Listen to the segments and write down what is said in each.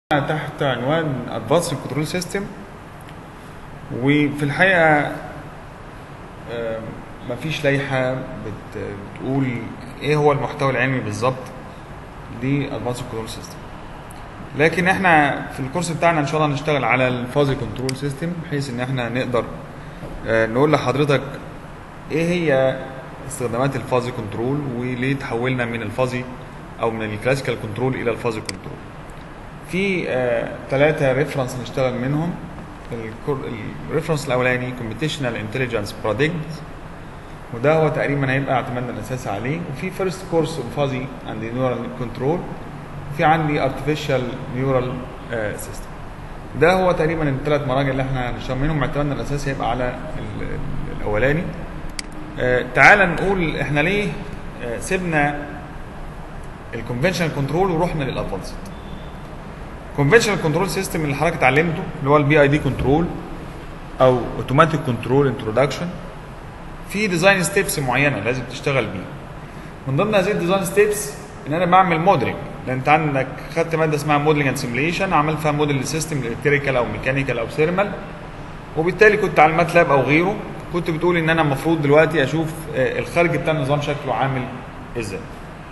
تحت عنوان Advanced Control System وفي الحقيقة آه، مفيش لائحة بت- بتقول ايه هو المحتوى العلمي بالظبط ل Advanced Control System لكن احنا في الكورس بتاعنا ان شاء الله هنشتغل على الفازي كنترول سيستم بحيث ان احنا نقدر آه، نقول لحضرتك ايه هي استخدامات الفازي كنترول وليه تحولنا من الفازي او من الكلاسيكال كنترول الى الفازي كنترول في ثلاثة ريفرنس نشتغل منهم الريفرنس الاولاني كومبيتيشنال انتليجنس برودكت وده هو تقريبا هيبقى اعتمادنا الاساسي عليه وفي فيرست كورس اوف فازي اند نيورال كنترول وفي عندي ارتفيشال نيورال سيستم ده هو تقريبا الثلاث مراجع اللي احنا هنشتغل منهم اعتمادنا الاساسي هيبقى على ال- ال- الاولاني آه، تعال نقول احنا ليه آه، سيبنا الكونفنشنال كنترول ورحنا للادفانسد كونفنشنال كنترول سيستم اللي حضرتك اتعلمته اللي هو البي اي دي كنترول او اوتوماتيك كنترول انتروداكشن في ديزاين ستيبس معينه لازم تشتغل بيه من ضمن هذه الديزاين ستيبس ان انا بعمل موديلنج لان انت عندك خدت ماده اسمها موديلنج اند سيميليشن عملت فيها موديل للسيستم الكتريكال او ميكانيكال او ثيرمال وبالتالي كنت على الماتلاب او غيره كنت بتقول ان انا المفروض دلوقتي اشوف آه، الخارج بتاع النظام شكله عامل ازاي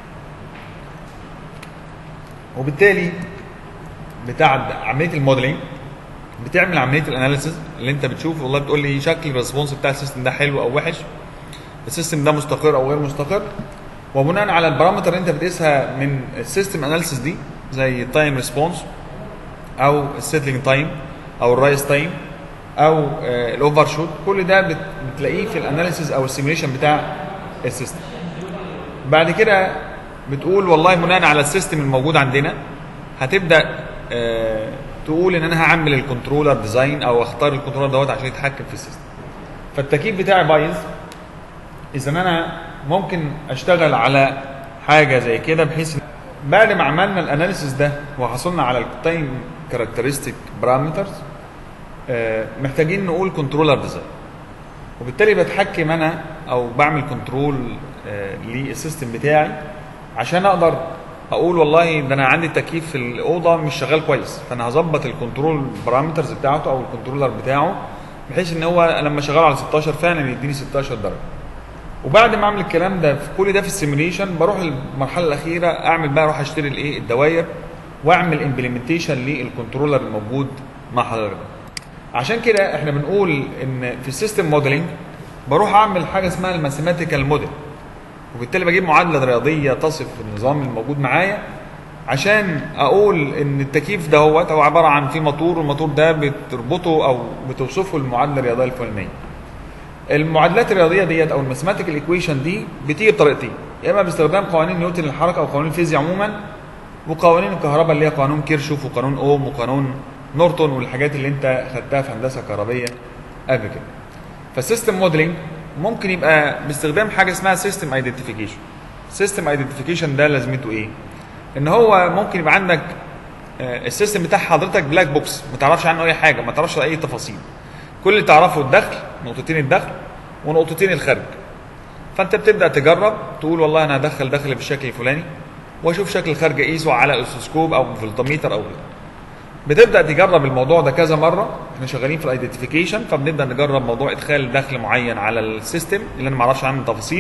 وبالتالي بتاع عمليه الموديلنج بتعمل عمليه الاناليسيز اللي انت بتشوف والله بتقول لي شكل الريسبونس بتاع السيستم ده حلو او وحش السيستم ده مستقر او غير مستقر وبناء على البارامتر اللي انت بتقيسها من السيستم اناليسيز دي زي التايم ريسبونس او السيتلينج تايم او الرايس تايم او الاوفر شوت كل ده بت- بتلاقيه في الاناليسيز او السيميليشن بتاع السيستم بعد كده بتقول والله بناء على السيستم الموجود عندنا هتبدا آه، تقول ان انا هعمل الكنترولر ديزاين او اختار الكنترولر دوت عشان يتحكم في السيستم فالتكييف بتاعي بايظ اذا انا ممكن اشتغل على حاجه زي كده بحيث إن بعد ما عملنا الاناليسيس ده وحصلنا على التايم كاركترستيك بارامترز محتاجين نقول كنترولر ديزاين وبالتالي بتحكم انا او بعمل كنترول للسيستم بتاعي عشان اقدر اقول والله ده انا عندي التكييف في الاوضه مش شغال كويس فانا هظبط الكنترول بارامترز بتاعته او الكنترولر بتاعه بحيث ان هو لما شغال على 16 فعلا يديني 16 درجه وبعد ما اعمل الكلام ده في كل ده في السيميليشن بروح المرحله الاخيره اعمل بقى اروح اشتري الايه الدواير واعمل امبلمنتيشن للكنترولر الموجود مع حضرتك عشان كده احنا بنقول ان في السيستم موديلنج بروح اعمل حاجه اسمها الماثيماتيكال موديل وبالتالي بجيب معادله رياضيه تصف النظام الموجود معايا عشان اقول ان التكييف ده هو هو عباره عن في موتور والموتور ده بتربطه او بتوصفه المعادله الرياضيه الفلانيه المعادلات الرياضيه ديت او الماثيماتيكال ايكويشن دي بتيجي بطريقتين يا اما باستخدام قوانين نيوتن للحركه او قوانين الفيزياء عموما وقوانين الكهرباء اللي هي قانون كيرشوف وقانون اوم وقانون نورتون والحاجات اللي انت خدتها في هندسه كهربيه قبل كده فالسيستم موديلنج ممكن يبقى باستخدام حاجه اسمها سيستم ايدنتيفيكيشن سيستم ايدنتيفيكيشن ده لازمته ايه ان هو ممكن يبقى عندك آه، السيستم بتاع حضرتك بلاك بوكس ما تعرفش عنه اي حاجه ما تعرفش اي تفاصيل كل اللي تعرفه الدخل نقطتين الدخل ونقطتين الخارج فانت بتبدا تجرب تقول والله انا هدخل دخل بالشكل الفلاني واشوف شكل الخارج اقيسه على اسوسكوب او فولتميتر او غيره بتبدا تجرب الموضوع ده كذا مره احنا شغالين في الايدنتيفيكيشن فبنبدا نجرب موضوع ادخال دخل معين على السيستم اللي انا ما اعرفش عنه تفاصيل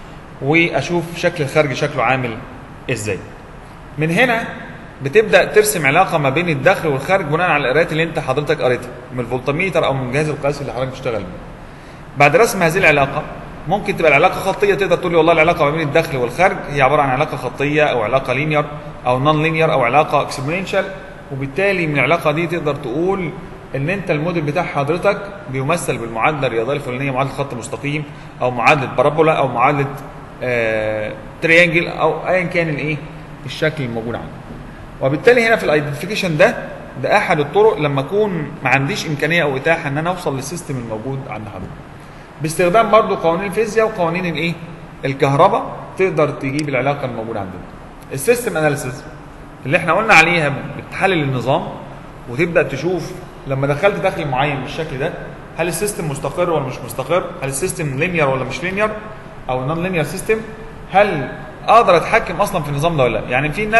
واشوف شكل الخارج شكله عامل ازاي من هنا بتبدا ترسم علاقه ما بين الدخل والخارج بناء على القراءات اللي انت حضرتك قريتها من الفولتميتر او من جهاز القياس اللي حضرتك بتشتغل بيه بعد رسم هذه العلاقه ممكن تبقى العلاقه خطيه تقدر تقول لي والله العلاقه ما بين الدخل والخارج هي عباره عن علاقه خطيه او علاقه لينير او نون لينير او علاقه اكسبوننشال وبالتالي من العلاقه دي تقدر تقول ان انت الموديل بتاع حضرتك بيمثل بالمعادله الرياضيه الفلانيه معادله خط مستقيم او معادله بارابولا او معادله آه تريانجل او ايا كان الايه الشكل الموجود عندك وبالتالي هنا في الايدنتيفيكيشن ده ده احد الطرق لما اكون ما عنديش امكانيه او اتاحه ان انا اوصل للسيستم الموجود عند حضرتك باستخدام برضو قوانين الفيزياء وقوانين الايه الكهرباء تقدر تجيب العلاقه الموجوده عندنا السيستم اناليسيس اللي احنا قلنا عليها بتحلل النظام وتبدا تشوف لما دخلت دخل معين بالشكل ده هل السيستم مستقر ولا مش مستقر هل السيستم لينير ولا مش لينير او نون لينير سيستم هل اقدر اتحكم اصلا في النظام ده ولا لا يعني في ناس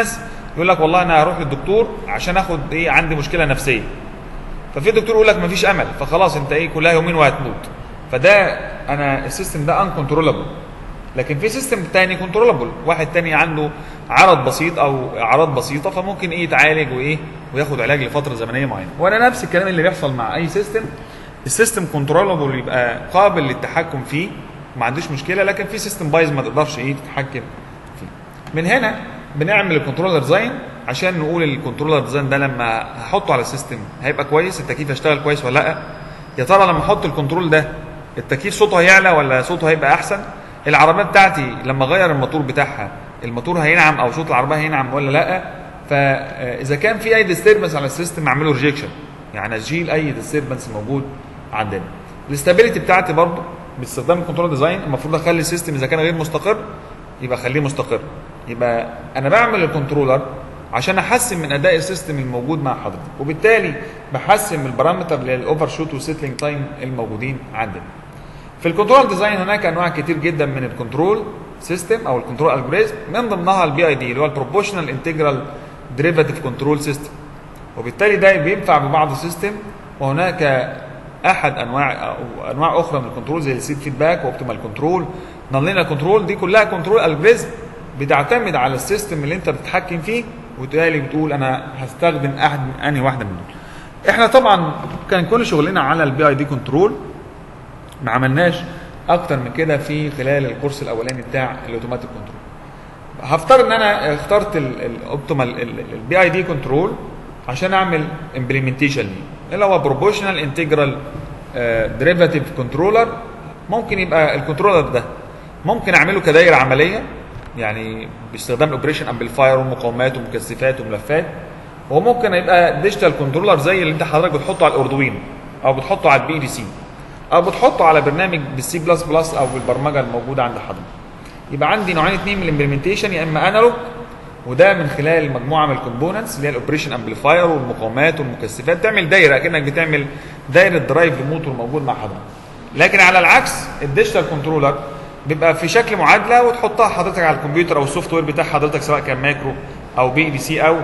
يقول لك والله انا هروح للدكتور عشان اخد ايه عندي مشكله نفسيه ففي دكتور يقول لك مفيش امل فخلاص انت ايه كلها يومين وهتموت فده انا السيستم ده ان كنترولابل لكن في سيستم تاني كنترولابل واحد تاني عنده عرض بسيط او اعراض بسيطه فممكن ايه يتعالج وايه وياخد علاج لفتره زمنيه معينه وانا نفس الكلام اللي بيحصل مع اي سيستم السيستم كنترولابل يبقى قابل للتحكم فيه ما عندوش مشكله لكن في سيستم بايظ ما تقدرش ايه تتحكم فيه من هنا بنعمل الكنترولر ديزاين عشان نقول الكنترولر ديزاين ده لما هحطه على السيستم هيبقى كويس التكييف هيشتغل كويس ولا لا يا ترى لما احط الكنترول ده التكييف صوته هيعلى ولا صوته هيبقى احسن العربيه بتاعتي لما اغير الموتور بتاعها الموتور هينعم او صوت العربيه هينعم ولا لا فاذا كان في اي ديستربنس على السيستم اعمله ريجكشن يعني اشيل اي ديستربنس موجود عندنا الاستابيليتي بتاعتي برضو باستخدام الكنترول ديزاين المفروض اخلي السيستم اذا كان غير مستقر يبقى اخليه مستقر يبقى انا بعمل الكنترولر عشان احسن من اداء السيستم الموجود مع حضرتك وبالتالي بحسن من البارامتر للاوفر شوت والسيتلينج تايم الموجودين عندنا في الكنترول ديزاين هناك انواع كتير جدا من الكنترول سيستم او الكنترول الجوريزم من ضمنها البي اي دي اللي هو البروبوشنال انتجرال ديريفاتيف كنترول سيستم وبالتالي ده بينفع ببعض السيستم وهناك احد انواع او انواع اخرى من الكنترول زي السيد فيدباك واوبتيمال كنترول نون لينير كنترول دي كلها كنترول الجوريزم بتعتمد على السيستم اللي انت بتتحكم فيه وبالتالي بتقول انا هستخدم احد من انهي واحده من دول احنا طبعا كان كل شغلنا على البي اي دي كنترول ما عملناش اكتر من كده في خلال الكورس الاولاني بتاع الاوتوماتيك كنترول هفترض ان انا اخترت الاوبتيمال البي اي دي كنترول عشان اعمل امبلمنتيشن ليه اللي هو بروبوشنال انتجرال ديريفاتيف كنترولر ممكن يبقى الكنترولر ده ممكن اعمله كدايره عمليه يعني باستخدام الاوبريشن امبليفاير ومقاومات ومكثفات وملفات وممكن يبقى ديجيتال كنترولر زي اللي انت حضرتك بتحطه على الاردوين او بتحطه على البي دي سي او بتحطه على برنامج بالسي بلس بلس او بالبرمجه الموجوده عند حضرتك يبقى عندي نوعين اثنين من الامبلمنتيشن يا اما انالوج وده من خلال مجموعه من الكومبوننتس اللي هي الاوبريشن امبليفاير والمقاومات والمكثفات تعمل دايره كانك بتعمل دايره درايف لموتور موجود مع حضرتك لكن على العكس الديجيتال كنترولر بيبقى في شكل معادله وتحطها حضرتك على الكمبيوتر او السوفت وير بتاع حضرتك سواء كان ماكرو او بي دي سي او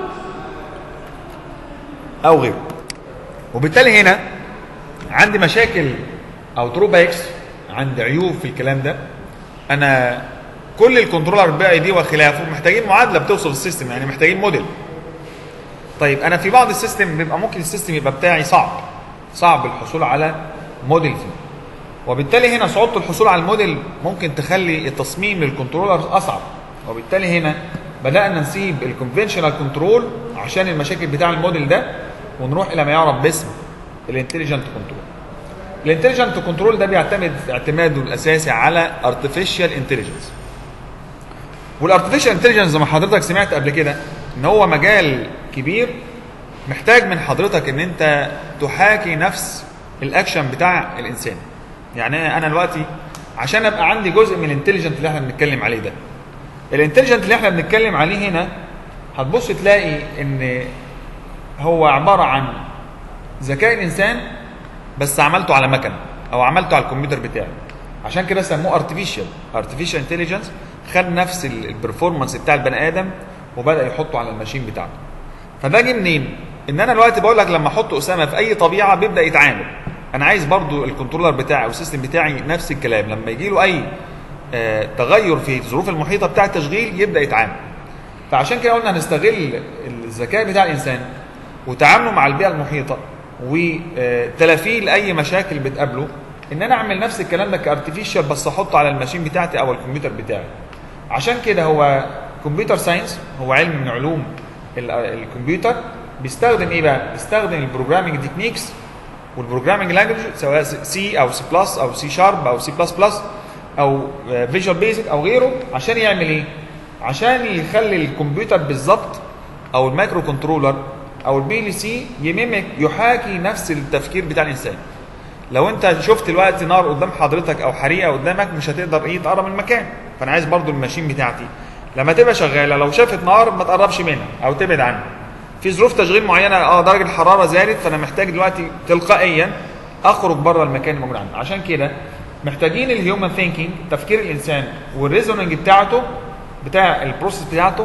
او غيره وبالتالي هنا عندي مشاكل او دروباكس عندي عيوب في الكلام ده انا كل الكنترولر بي اي دي وخلافه محتاجين معادله بتوصف السيستم يعني محتاجين موديل طيب انا في بعض السيستم بيبقى ممكن السيستم يبقى بتاعي صعب صعب الحصول على موديل فيه وبالتالي هنا صعوبه الحصول على الموديل ممكن تخلي التصميم للكنترولر اصعب وبالتالي هنا بدانا نسيب الكونفنشنال كنترول عشان المشاكل بتاع الموديل ده ونروح الى ما يعرف باسم الانتليجنت كنترول الانتليجنت كنترول ده بيعتمد اعتماده الاساسي على ارتفيشال انتليجنس والارتفيشال انتليجنس زي ما حضرتك سمعت قبل كده ان هو مجال كبير محتاج من حضرتك ان انت تحاكي نفس الاكشن بتاع الانسان يعني انا دلوقتي عشان ابقى عندي جزء من الانتليجنت اللي احنا بنتكلم عليه ده الانتليجنت اللي احنا بنتكلم عليه هنا هتبص تلاقي ان هو عباره عن ذكاء الانسان بس عملته على مكنه او عملته على الكمبيوتر بتاعي عشان كده سموه ارتفيشال ارتفيشال انتليجنس خد نفس البرفورمانس بتاع البني ادم وبدا يحطه على الماشين بتاعته فده جه منين ان انا دلوقتي بقول لك لما احط اسامه في اي طبيعه بيبدا يتعامل انا عايز برضو الكنترولر بتاعي او السيستم بتاعي نفس الكلام لما يجي له اي آه تغير في الظروف المحيطه بتاع التشغيل يبدا يتعامل فعشان كده قلنا هنستغل الذكاء بتاع الانسان وتعامله مع البيئه المحيطه وتلافيه لاي مشاكل بتقابله ان انا اعمل نفس الكلام ده كارتفيشال بس احطه على الماشين بتاعتي او الكمبيوتر بتاعي عشان كده هو كمبيوتر ساينس هو علم من علوم الكمبيوتر بيستخدم ايه بقى بيستخدم البروجرامينج تكنيكس والبروجرامينج لانجوج سواء سي او سي بلس او سي شارب او سي بلس بلس او فيجوال بيزك او غيره عشان يعمل ايه عشان يخلي الكمبيوتر بالظبط او المايكرو كنترولر او البي ال سي يميمك يحاكي نفس التفكير بتاع الانسان لو انت شفت الوقت نار قدام حضرتك او حريقه قدامك مش هتقدر ايه تقرب من المكان فانا عايز برضو الماشين بتاعتي لما تبقى شغاله لو شافت نار ما تقربش منها او تبعد عنها في ظروف تشغيل معينه اه درجه الحراره زادت فانا محتاج دلوقتي تلقائيا اخرج بره المكان الموجود عندي عشان كده محتاجين الهيومن ثينكينج تفكير الانسان والريزوننج بتاعته بتاع البروسيس بتاعته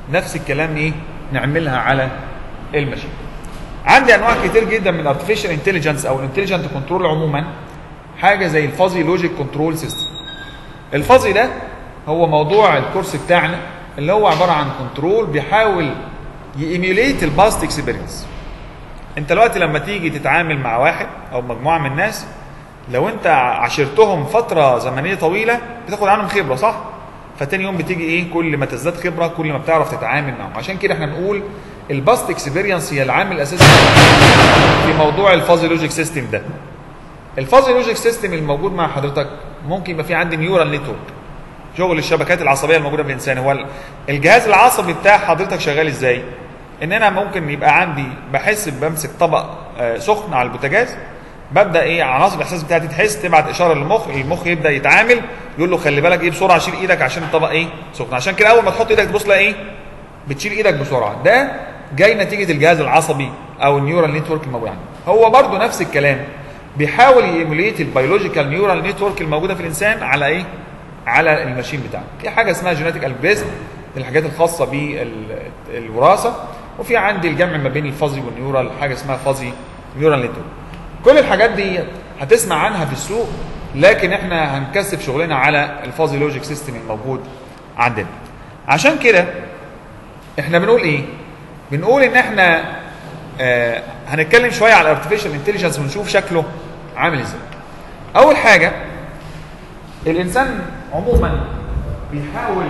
نفس الكلام ايه نعملها على الماشين عندي انواع كتير جدا من artificial intelligence او الانتليجنت كنترول عموما حاجه زي الفازي لوجيك كنترول سيستم الفازي ده هو موضوع الكورس بتاعنا اللي هو عباره عن كنترول بيحاول ييميوليت الباست اكسبيرينس انت دلوقتي لما تيجي تتعامل مع واحد او مجموعه من الناس لو انت عاشرتهم فتره زمنيه طويله بتاخد عنهم خبره صح فتاني يوم بتيجي ايه كل ما تزداد خبره كل ما بتعرف تتعامل معهم عشان كده احنا بنقول الباست اكسبيرينس هي العامل الاساسي في موضوع الفازي لوجيك سيستم ده الفازي لوجيك سيستم الموجود مع حضرتك ممكن يبقى في عندي نيورال نتورك شغل الشبكات العصبيه الموجوده في الانسان هو الجهاز العصبي بتاع حضرتك شغال ازاي ان انا ممكن يبقى عندي بحس بمسك طبق آه، سخن على البوتاجاز ببدا ايه عناصر الاحساس بتاعتي تحس تبعت اشاره للمخ المخ يبدا يتعامل يقول له خلي بالك ايه بسرعه شيل ايدك عشان الطبق ايه سخن عشان كده اول ما تحط ايدك تبص لها ايه بتشيل ايدك بسرعه ده جاي نتيجه الجهاز العصبي او النيورال نتورك الموجود عندي هو برضو نفس الكلام بيحاول ييموليت البيولوجيكال نيورال نتورك الموجوده في الانسان على ايه على الماشين بتاعه في حاجه اسمها جينيتيك الجوريزم الحاجات الخاصه بالوراثه وفي عندي الجمع ما بين الفازي والنيورال حاجه اسمها فازي نيورال نتورك كل الحاجات دي هتسمع عنها في السوق لكن احنا هنكثف شغلنا على الفازي لوجيك سيستم الموجود عندنا عشان كده احنا بنقول ايه بنقول ان احنا آه هنتكلم شويه على الارتفيشال انتليجنس ونشوف شكله عامل ازاي اول حاجه الانسان عموما بيحاول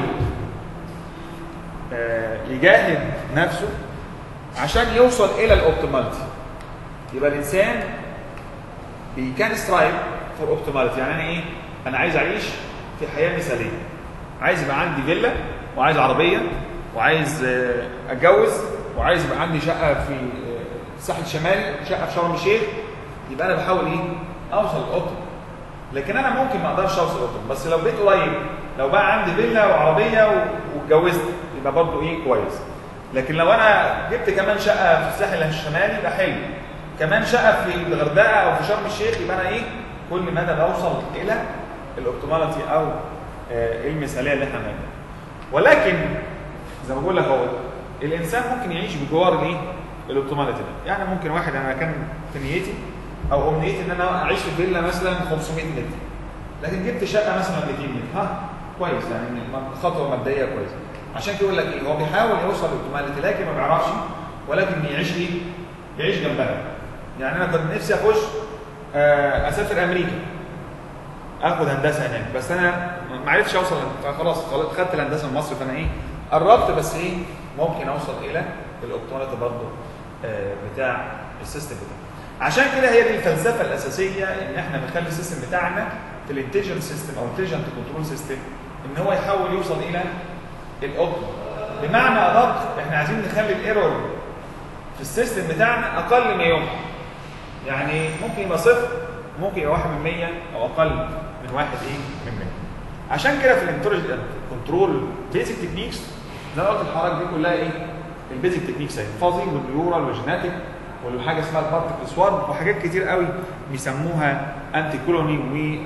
آه يجاهد نفسه عشان يوصل الى الاوبتيماليتي يبقى الانسان بي كان سترايف فور اوبتيماليتي يعني انا ايه انا عايز اعيش في حياه مثاليه عايز يبقى عندي فيلا وعايز عربيه وعايز آه، اتجوز وعايز يبقى عندي شقه في آه، الساحل الشمالي شقه في شرم الشيخ يبقى انا بحاول ايه اوصل للاوبتيمال لكن انا ممكن ما اقدرش اوصل للاوبتيمال بس لو بقيت قريب لو بقى عندي فيلا وعربيه و- واتجوزت يبقى برضه ايه كويس لكن لو انا جبت كمان شقه في الساحل الشمالي يبقى حلو كمان شقه في الغردقه او في شرم الشيخ يبقى انا ايه كل مدى بوصل الى الاوبتيماليتي او آه، المثاليه اللي احنا بنعملها ولكن زي ما بقول لك اهو الانسان ممكن يعيش بجوار الايه الاوبتيماليتي ده يعني ممكن واحد انا كان في نيتي او امنيتي ان انا اعيش في فيلا مثلا 500 متر لكن جبت شقه مثلا 200 متر ها كويس يعني خطوه ماديه كويسه عشان كده يقول لك ايه هو بيحاول يوصل للاوبتيماليتي لكن ما بيعرفش ولكن يعيش ايه يعيش جنبها يعني انا كنت نفسي اخش آه، اسافر امريكا اخد هندسه هناك بس انا ما عرفتش اوصل فخلاص خلاص خدت الهندسه من مصر فانا ايه قربت بس ايه ممكن اوصل الى الاوبتيماليتي برضه آه، بتاع السيستم بتاعنا عشان كده هي دي الفلسفه الاساسيه ان احنا بنخلي السيستم بتاعنا في الانتليجنت سيستم او انتليجنت كنترول سيستم ان هو يحاول يوصل الى الاوبتيمال بمعنى ادق احنا عايزين نخلي الايرور في السيستم بتاعنا اقل ما يمكن يعني ممكن يبقى صفر ممكن يبقى واحد من 100 او اقل من واحد ايه من 100 عشان كده في الانتليجنت كنترول بيزك تكنيكس زي ما قلت لحضرتك دي كلها ايه البيزك تكنيكس اهي فازي والنيورال والجيناتيك والحاجه اسمها البارتكل سوارد وحاجات كتير قوي بيسموها انتي كولوني و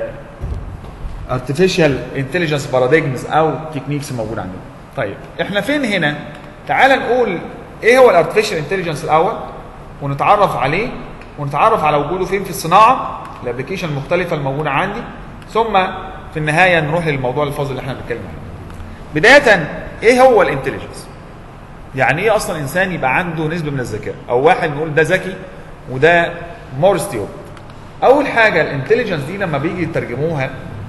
ارتفيشال انتليجنس باراديجمز او تكنيكس موجوده عندنا. طيب احنا فين هنا؟ تعال نقول ايه هو الارتفيشال انتليجنس الاول ونتعرف عليه ونتعرف على وجوده فين في الصناعه الابلكيشن المختلفه الموجوده عندي ثم في النهايه نروح للموضوع الفاظ اللي احنا بنتكلم عنه. بدايه ايه هو الانتليجنس؟ يعني ايه اصلا انسان يبقى عنده نسبه من الذكاء او واحد نقول ده ذكي وده مور ستيور اول حاجه الانتليجنس دي لما بيجي يترجموها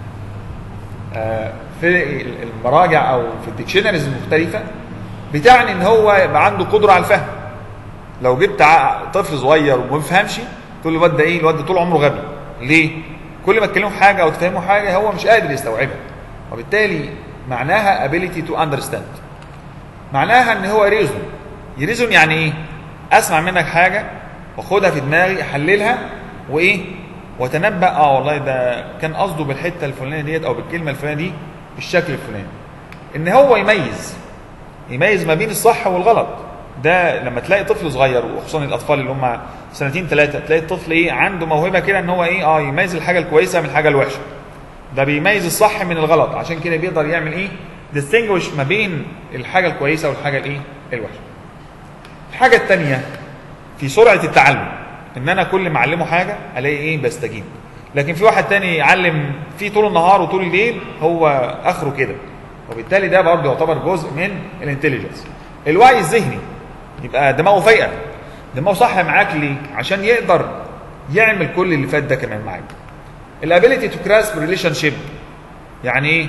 آه، في المراجع او في الديكشنريز المختلفه بتعني ان هو يبقى عنده قدره على الفهم لو جبت ع- طفل صغير وما بيفهمش تقول له الواد ده ايه الواد ده طول عمره غبي ليه كل ما تكلمه في حاجه او تفهمه حاجه هو مش قادر يستوعبها وبالتالي معناها ability to understand معناها ان هو يريزون يريزون يعني ايه اسمع منك حاجه واخدها في دماغي احللها وايه واتنبا اه والله ده كان قصده بالحته الفلانيه ديت او بالكلمه الفلانيه دي بالشكل الفلاني ان هو يميز يميز ما بين الصح والغلط ده لما تلاقي طفل صغير وخصوصا الاطفال اللي هم سنتين ثلاثه تلاقي الطفل ايه عنده موهبه كده ان هو ايه اه يميز الحاجه الكويسه من الحاجه الوحشه ده بيميز الصح من الغلط عشان كده بيقدر يعمل ايه ديستنجوش ما بين الحاجه الكويسه والحاجه الايه الوحشه الحاجه الثانيه في سرعه التعلم ان انا كل ما اعلمه حاجه الاقي ايه بستجيب لكن في واحد تاني يعلم فيه طول النهار وطول الليل هو اخره كده وبالتالي ده برضه يعتبر جزء من الانتليجنس الوعي الذهني يبقى دماغه فايقه دماغه صح معاك ليه عشان يقدر يعمل كل اللي فات ده كمان معاك الابيليتي تو grasp ريليشن شيب يعني ايه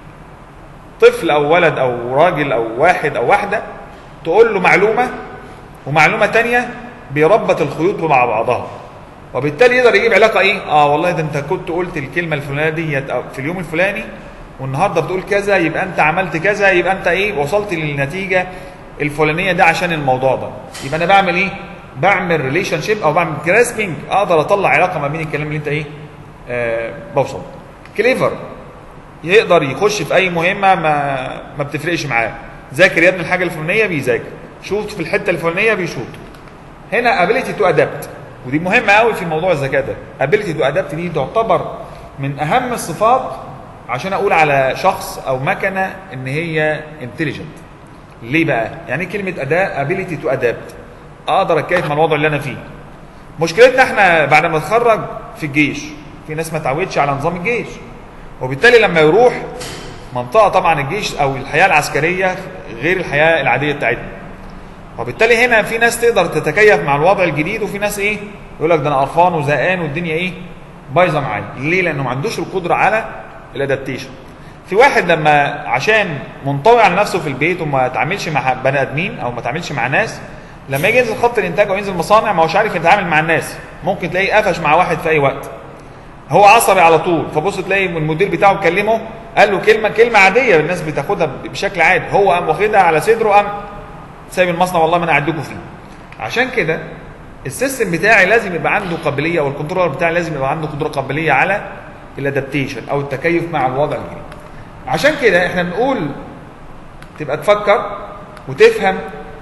طفل او ولد او راجل او واحد او واحده تقول له معلومه ومعلومه تانية بيربط الخيوط مع بعضها وبالتالي يقدر يجيب علاقه ايه اه والله ده انت كنت قلت الكلمه الفلانيه ديت في اليوم الفلاني والنهارده بتقول كذا يبقى انت عملت كذا يبقى انت ايه وصلت للنتيجه الفلانيه ده عشان الموضوع ده يبقى انا بعمل ايه بعمل ريليشن شيب او بعمل جراسبنج اقدر اطلع علاقه ما بين الكلام اللي انت ايه آه بوصل كليفر يقدر يخش في اي مهمه ما ما بتفرقش معاه ذاكر يا ابني الحاجه الفلانيه بيذاكر شوط في الحته الفلانيه بيشوط هنا ابيليتي تو ادابت ودي مهمه قوي في موضوع الذكاء ده ابيليتي تو ادابت دي تعتبر من اهم الصفات عشان اقول على شخص او مكنه ان هي انتليجنت ليه بقى يعني كلمه اداء ابيليتي تو ادابت اقدر اتكيف مع الوضع اللي انا فيه مشكلتنا احنا بعد ما نتخرج في الجيش في ناس ما تعودش على نظام الجيش وبالتالي لما يروح منطقه طبعا الجيش او الحياه العسكريه غير الحياه العاديه بتاعتنا وبالتالي هنا في ناس تقدر تتكيف مع الوضع الجديد وفي ناس ايه يقول لك ده انا قرفان وزهقان والدنيا ايه بايظه معايا ليه لانه ما عندوش القدره على الادابتيشن في واحد لما عشان منطوي على نفسه في البيت وما تعاملش مع بني ادمين او ما تعاملش مع ناس لما يجي ينزل خط الانتاج او ينزل مصانع ما هوش عارف يتعامل مع الناس ممكن تلاقيه قفش مع واحد في اي وقت هو عصبي على طول فبص تلاقي المدير بتاعه كلمه قال له كلمه كلمه عاديه الناس بتاخدها بشكل عادي هو قام واخدها على صدره قام سايب المصنع والله ما انا قعدكم فيه عشان كده السيستم بتاعي لازم يبقى عنده قابليه او الكنترولر بتاعي لازم يبقى عنده قدره قابليه على الادابتيشن او التكيف مع الوضع الجديد عشان كده احنا بنقول تبقى تفكر وتفهم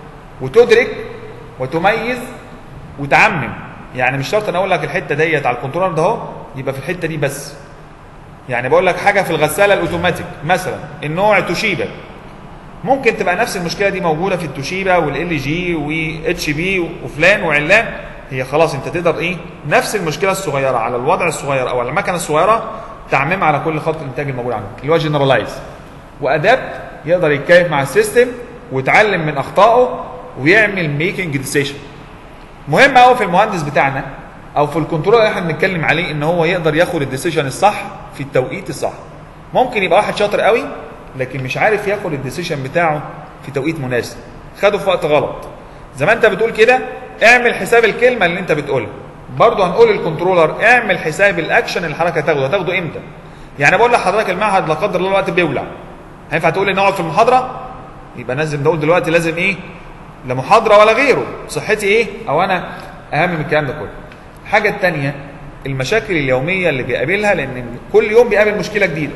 وتدرك وتميز وتعمم يعني مش شرط انا اقول لك الحته ديت على الكنترولر ده اهو يبقى في الحته دي بس يعني بقول لك حاجه في الغساله الاوتوماتيك مثلا النوع توشيبا ممكن تبقى نفس المشكله دي موجوده في التوشيبا والال جي واتش بي وفلان وعلان هي خلاص انت تقدر ايه نفس المشكله الصغيره على الوضع الصغير او على المكنه الصغيره تعممها على كل خط الانتاج الموجود عندك اللي هو جنرالايز وادابت يقدر يتكيف مع السيستم ويتعلم من اخطائه ويعمل ميكنج ديسيشن مهم قوي في المهندس بتاعنا او في الكنترول اللي احنا بنتكلم عليه ان هو يقدر ياخد الديسيشن الصح في التوقيت الصح ممكن يبقى واحد شاطر قوي لكن مش عارف ياخد الديسيشن بتاعه في توقيت مناسب خده في وقت غلط زي ما انت بتقول كده اعمل حساب الكلمه اللي انت بتقولها برضه هنقول للكنترولر اعمل حساب الاكشن اللي الحركه تاخده هتاخده امتى يعني بقول لحضرتك المعهد لا قدر الله الوقت بيولع هينفع تقول لي نقعد في المحاضره يبقى لازم نقول دلوقتي لازم ايه لا محاضره ولا غيره صحتي ايه او انا اهم من الكلام ده كله الحاجه الثانيه المشاكل اليوميه اللي بيقابلها لان كل يوم بيقابل مشكله جديده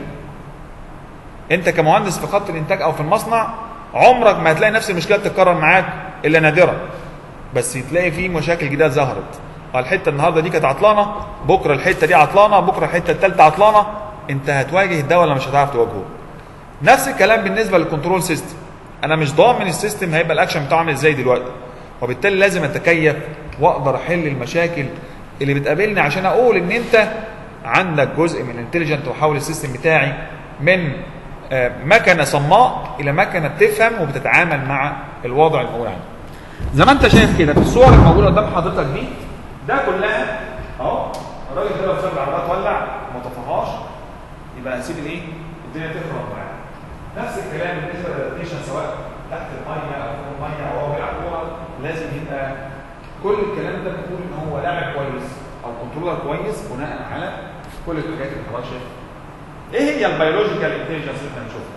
انت كمهندس في خط الانتاج او في المصنع عمرك ما هتلاقي نفس المشكله بتتكرر معاك الا نادرا بس تلاقي في مشاكل جديده ظهرت الحته النهارده دي كانت عطلانه بكره الحته دي عطلانه بكره الحته الثالثه عطلانه انت هتواجه ده ولا مش هتعرف تواجهه نفس الكلام بالنسبه للكنترول سيستم انا مش ضامن السيستم هيبقى الاكشن بتاعه عامل ازاي دلوقتي وبالتالي لازم اتكيف واقدر احل المشاكل اللي بتقابلني عشان اقول ان انت عندك جزء من الانتليجنت واحول السيستم بتاعي من مكنه صماء الى مكنه بتفهم وبتتعامل مع الوضع الموجود عندك. زي ما انت شايف كده في الصور الموجوده قدام حضرتك دي ده كلها اهو الراجل كده لو ساب العربيه تولع ما طفاهاش يبقى هسيب الايه؟ الدنيا تخرب معاه. نفس الكلام بالنسبه للادابتيشن سواء تحت الميه او فوق الميه او هو بيلعب كوره لازم يبقى كل الكلام ده بنقول ان هو لاعب كويس او كنترولر كويس بناء على كل الحاجات اللي حضرتك شايفها. ايه هي البيولوجيكال انتليجنس اللي احنا بنشوفها؟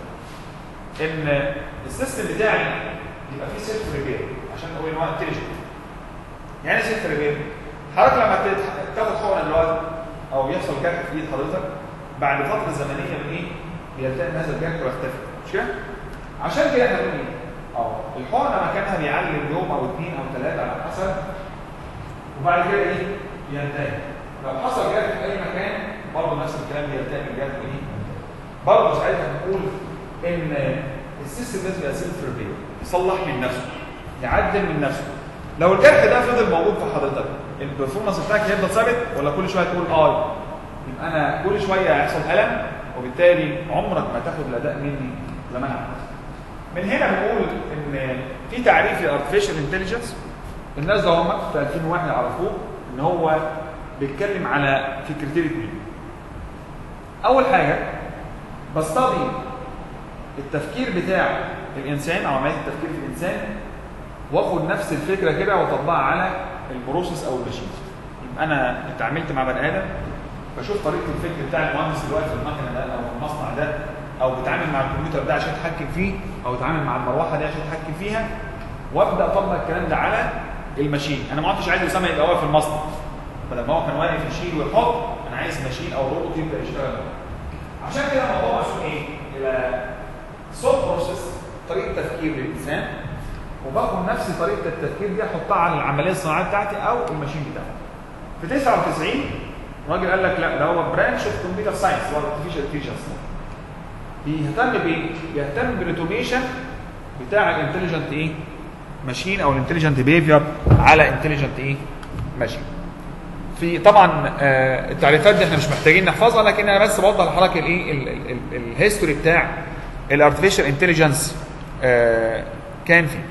ان السيستم بتاعي يبقى فيه سيلف ريبير عشان نقول ان هو انتليجنت. يعني ايه سيلف ريبير؟ حضرتك لما تاخد حقنه دلوقتي او يحصل جرح في ايد حضرتك بعد فتره زمنيه من ايه؟ بيلتئم هذا الجرح ويختفي مش كده؟ عشان كده احنا بنقول ايه؟ اه الحقنه مكانها بيعلم يوم او اثنين او ثلاثه على حسب وبعد كده ايه؟ ينتهي. لو حصل جرح في اي مكان برضه نفس الكلام بيلتئم الجرح ايه؟ برضه ساعتها نقول ان السيستم لازم يبقى سيلف ريبير يصلح من نفسه يعدل من نفسه لو الجرح ده فضل موجود في حضرتك البرفورمانس بتاعك هيفضل ثابت ولا كل شويه تقول اه يبقى انا كل شويه هيحصل الم وبالتالي عمرك ما تاخد الاداء مني زي ما انا عاوز من هنا بنقول ان في تعريف للارتفيشال انتليجنس الناس ده هم في 2001 يعرفوه ان هو بيتكلم على فكرتين اتنين اول حاجه بستضي التفكير بتاع الانسان او عمليه التفكير في الانسان واخد نفس الفكره كده واطبقها على البروسيس او الماشين يبقى انا اتعاملت مع بني ادم بشوف طريقه الفكر بتاع المهندس دلوقتي في المكنه ده او في المصنع ده او بتعامل مع الكمبيوتر ده عشان اتحكم فيه او اتعامل مع المروحه دي عشان اتحكم فيها وابدا اطبق الكلام ده على الماشين انا ما عدتش عايز اسامه يبقى واقف في المصنع بدل ما هو كان واقف يشيل ويحط انا عايز ماشين او روبوت يبدا يشتغل عشان كده الموضوع مقسوم ايه؟ الى سوفت بروسيس طريقه تفكير للانسان وباخد نفس طريقه التفكير دي احطها على العمليه الصناعيه بتاعتي او الماشين بتاعتي. في 99 راجل قال لك لا ده هو برانش اوف كمبيوتر ساينس اللي هو ارتفيشال انتليجنس بيهتم بايه؟ بيهتم بالاوتوميشن بتاع الانتليجنت ايه؟ ماشين او الانتليجنت بيهيفير على انتليجنت ايه؟ ماشين. في طبعا آه التعريفات دي احنا مش محتاجين نحفظها لكن انا بس بوضح لحضرتك الايه الهيستوري بتاع الارتفيشال انتليجنس آه كان فيه.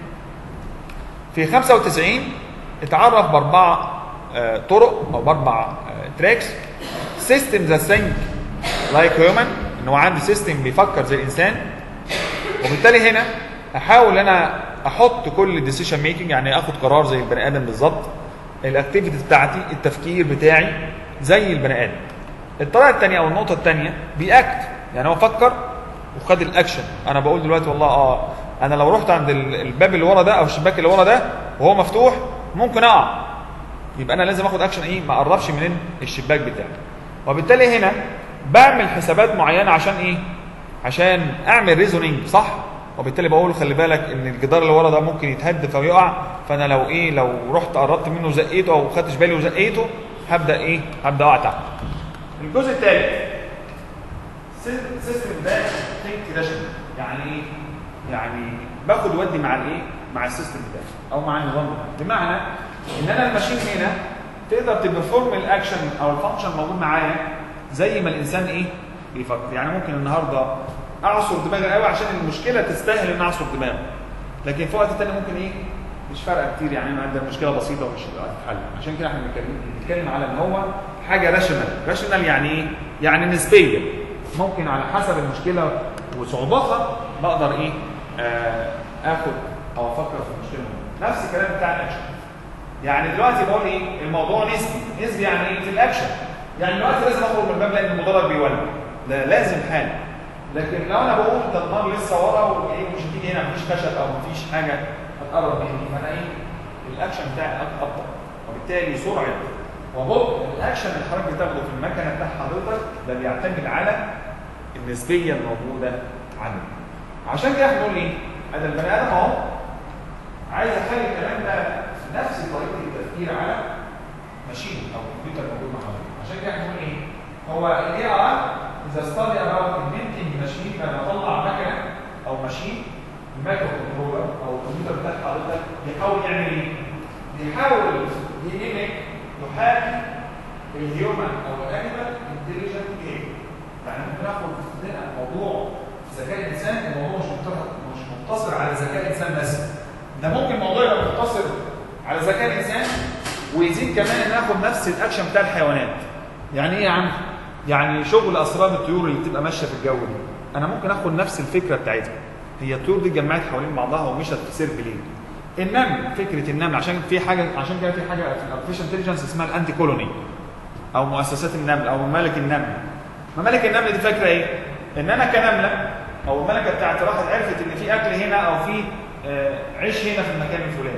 في 95 اتعرف باربع آه طرق او باربع آه تراكس سيستم ذا ثينك لايك هيومن ان هو عنده سيستم بيفكر زي الانسان وبالتالي هنا احاول انا احط كل الديسيشن ميكنج يعني اخد قرار زي البني ادم بالظبط الاكتيفيتي بتاعتي التفكير بتاعي زي البني ادم الطريقه الثانيه او النقطه الثانيه بيأكت يعني هو فكر وخد الاكشن انا بقول دلوقتي والله اه انا لو رحت عند الباب اللي ورا ده او الشباك اللي ورا ده وهو مفتوح ممكن اقع يبقى انا لازم اخد اكشن ايه ما اقربش من الشباك بتاعي وبالتالي هنا بعمل حسابات معينه عشان ايه عشان اعمل ريزونينج صح وبالتالي بقول خلي بالك ان الجدار اللي ورا ده ممكن يتهدف او يقع فانا لو ايه لو رحت قربت منه وزقيته او خدتش بالي وزقيته هبدا ايه هبدا اقع تحت الجزء الثالث سيستم ده ثينك راشنال يعني ايه يعني باخد ودي مع الايه مع السيستم بتاعي او مع النظام بتاعي بمعنى ان انا الماشين هنا تقدر تبرفورم الاكشن او الفانكشن موجود معايا زي ما الانسان ايه بيفكر يعني ممكن النهارده اعصر دماغي قوي عشان المشكله تستاهل ان اعصر دماغي لكن في وقت تاني ممكن ايه مش فارقه كتير يعني انا عندي مشكله بسيطه ومش هتتحل عشان كده احنا بنتكلم بنتكلم على ان هو حاجه راشونال راشونال يعني ايه يعني نسبيه ممكن على حسب المشكله وصعوبتها بقدر ايه آه اخد او افكر في المشكله نفس الكلام بتاع الاكشن يعني دلوقتي بقول ايه الموضوع نسبي نسبي يعني ايه في الاكشن يعني دلوقتي لازم اخرج من الباب لان المدرج بيولع ده لازم حال لكن لو انا بقول ده النار لسه ورا وايه مش هتيجي هنا مفيش خشب او مفيش حاجه هتقرب مني فانا ايه الاكشن بتاعي ابطا وبالتالي سرعه وبطء الاكشن اللي حضرتك بتاخده في المكنه بتاع حضرتك ده بيعتمد على النسبيه الموجوده عنده عشان كده احنا بنقول ايه؟ انا البني ادم اهو عايز اخلي الكلام ده نفس طريقه التفكير على ماشين او كمبيوتر موجود مع حضرتك عشان كده احنا بنقول ايه؟ هو الاي ار اذا ستادي اباوت انفنتنج ماشين لما اطلع مكنه او ماشين المايكرو كنترولر او الكمبيوتر بتاع حضرتك بيحاول يعمل ايه؟ بيحاول يميك يحاكي الهيومن او الانيمال انتليجنت جيم يعني ممكن اخد هنا موضوع ذكاء الانسان الموضوع مش مش مقتصر على ذكاء الانسان بس ده ممكن الموضوع يبقى مقتصر على ذكاء الانسان ويزيد كمان ان اخد نفس الاكشن بتاع الحيوانات يعني ايه يا عم يعني شغل اسرار الطيور اللي بتبقى ماشيه في الجو دي انا ممكن اخد نفس الفكره بتاعتها هي الطيور دي اتجمعت حوالين بعضها ومشت في سيرك ليه النمل فكره النمل عشان في حاجه عشان كده في حاجه في الارتفيشال انتليجنس اسمها الانتي كولوني او مؤسسات النمل او ممالك النمل ممالك النمل دي فاكره ايه ان انا كنمله او الملكه بتاعتي راحت عرفت ان في اكل هنا او في آه عيش هنا في المكان الفلاني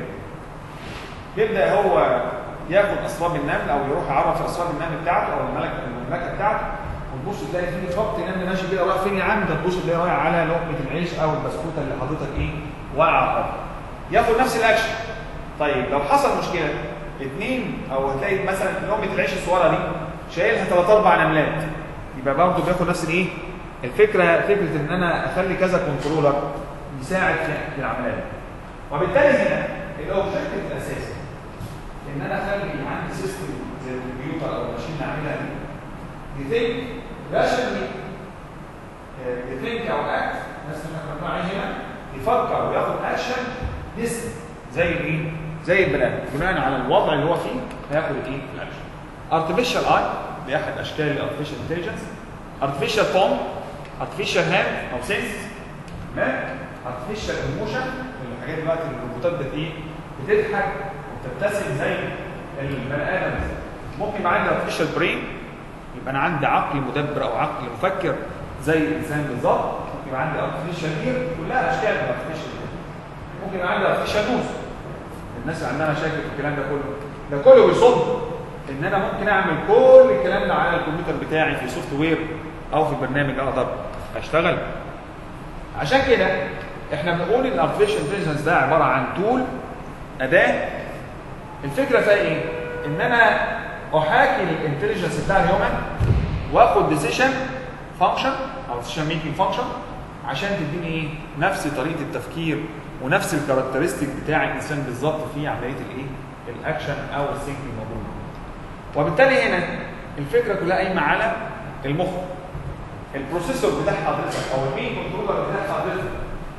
يبدا هو ياخد اسراب النمل او يروح يعرف اسراب النمل بتاعته او الملكه المملكه بتاعته وتبص تلاقي في خط نمل ماشي كده رايح فين يا عم ده تبص تلاقيه رايح على لقمه العيش او البسكوته اللي حضرتك ايه واقعه على الارض ياخد نفس الاكشن طيب لو حصل مشكله اثنين او هتلاقي مثلا لقمه العيش الصغيره دي شايلها ثلاث اربع نملات يبقى برضه بياخد نفس الايه الفكره فكره ان انا اخلي كذا كنترولر يساعد في العمليه دي. وبالتالي هنا الاوبجيكتيف الاساسي ان انا اخلي عندي سيستم زي الكمبيوتر او الماشين اللي عاملها دي يثينك راشنلي يثينك او اكت نفس اللي احنا بنقول عليه هنا يفكر وياخد اكشن نسبي زي الايه؟ زي البني ادم بناء على الوضع اللي هو فيه هياخد الايه؟ الاكشن. ارتفيشال اي دي احد اشكال الارتفيشال انتليجنس ارتفيشال فون ارتفيشال هاند او سنس تمام ارتفيشال ايموشن الحاجات دلوقتي الروبوتات بت ايه؟ بتضحك وبتبتسم زي البني ادم ممكن يبقى عندي ارتفيشال برين يبقى انا عندي عقل مدبر او عقل مفكر زي الانسان بالظبط ممكن يبقى عندي ارتفيشال اير كلها اشكال من الارتفيشال ممكن يبقى عندي ارتفيشال نوز الناس اللي عندها مشاكل في الكلام ده كله ده كله بيصد ان انا ممكن اعمل كل الكلام ده على الكمبيوتر بتاعي في سوفت وير او في برنامج اقدر اشتغل عشان كده احنا بنقول ان الارتفيشال انتليجنس ده عباره عن تول اداه الفكره فيها ايه؟ ان انا احاكي الانتليجنس بتاع الهيومن واخد ديسيشن فانكشن او ديسيشن ميكنج فانكشن عشان تديني ايه؟ نفس طريقه التفكير ونفس الكاركترستيك بتاع الانسان بالظبط في عمليه الايه؟ الاكشن او الثينكينج موجود. وبالتالي هنا الفكره كلها قايمه على المخ. البروسيسور بتاع حضرتك او المين كنترولر بتاع حضرتك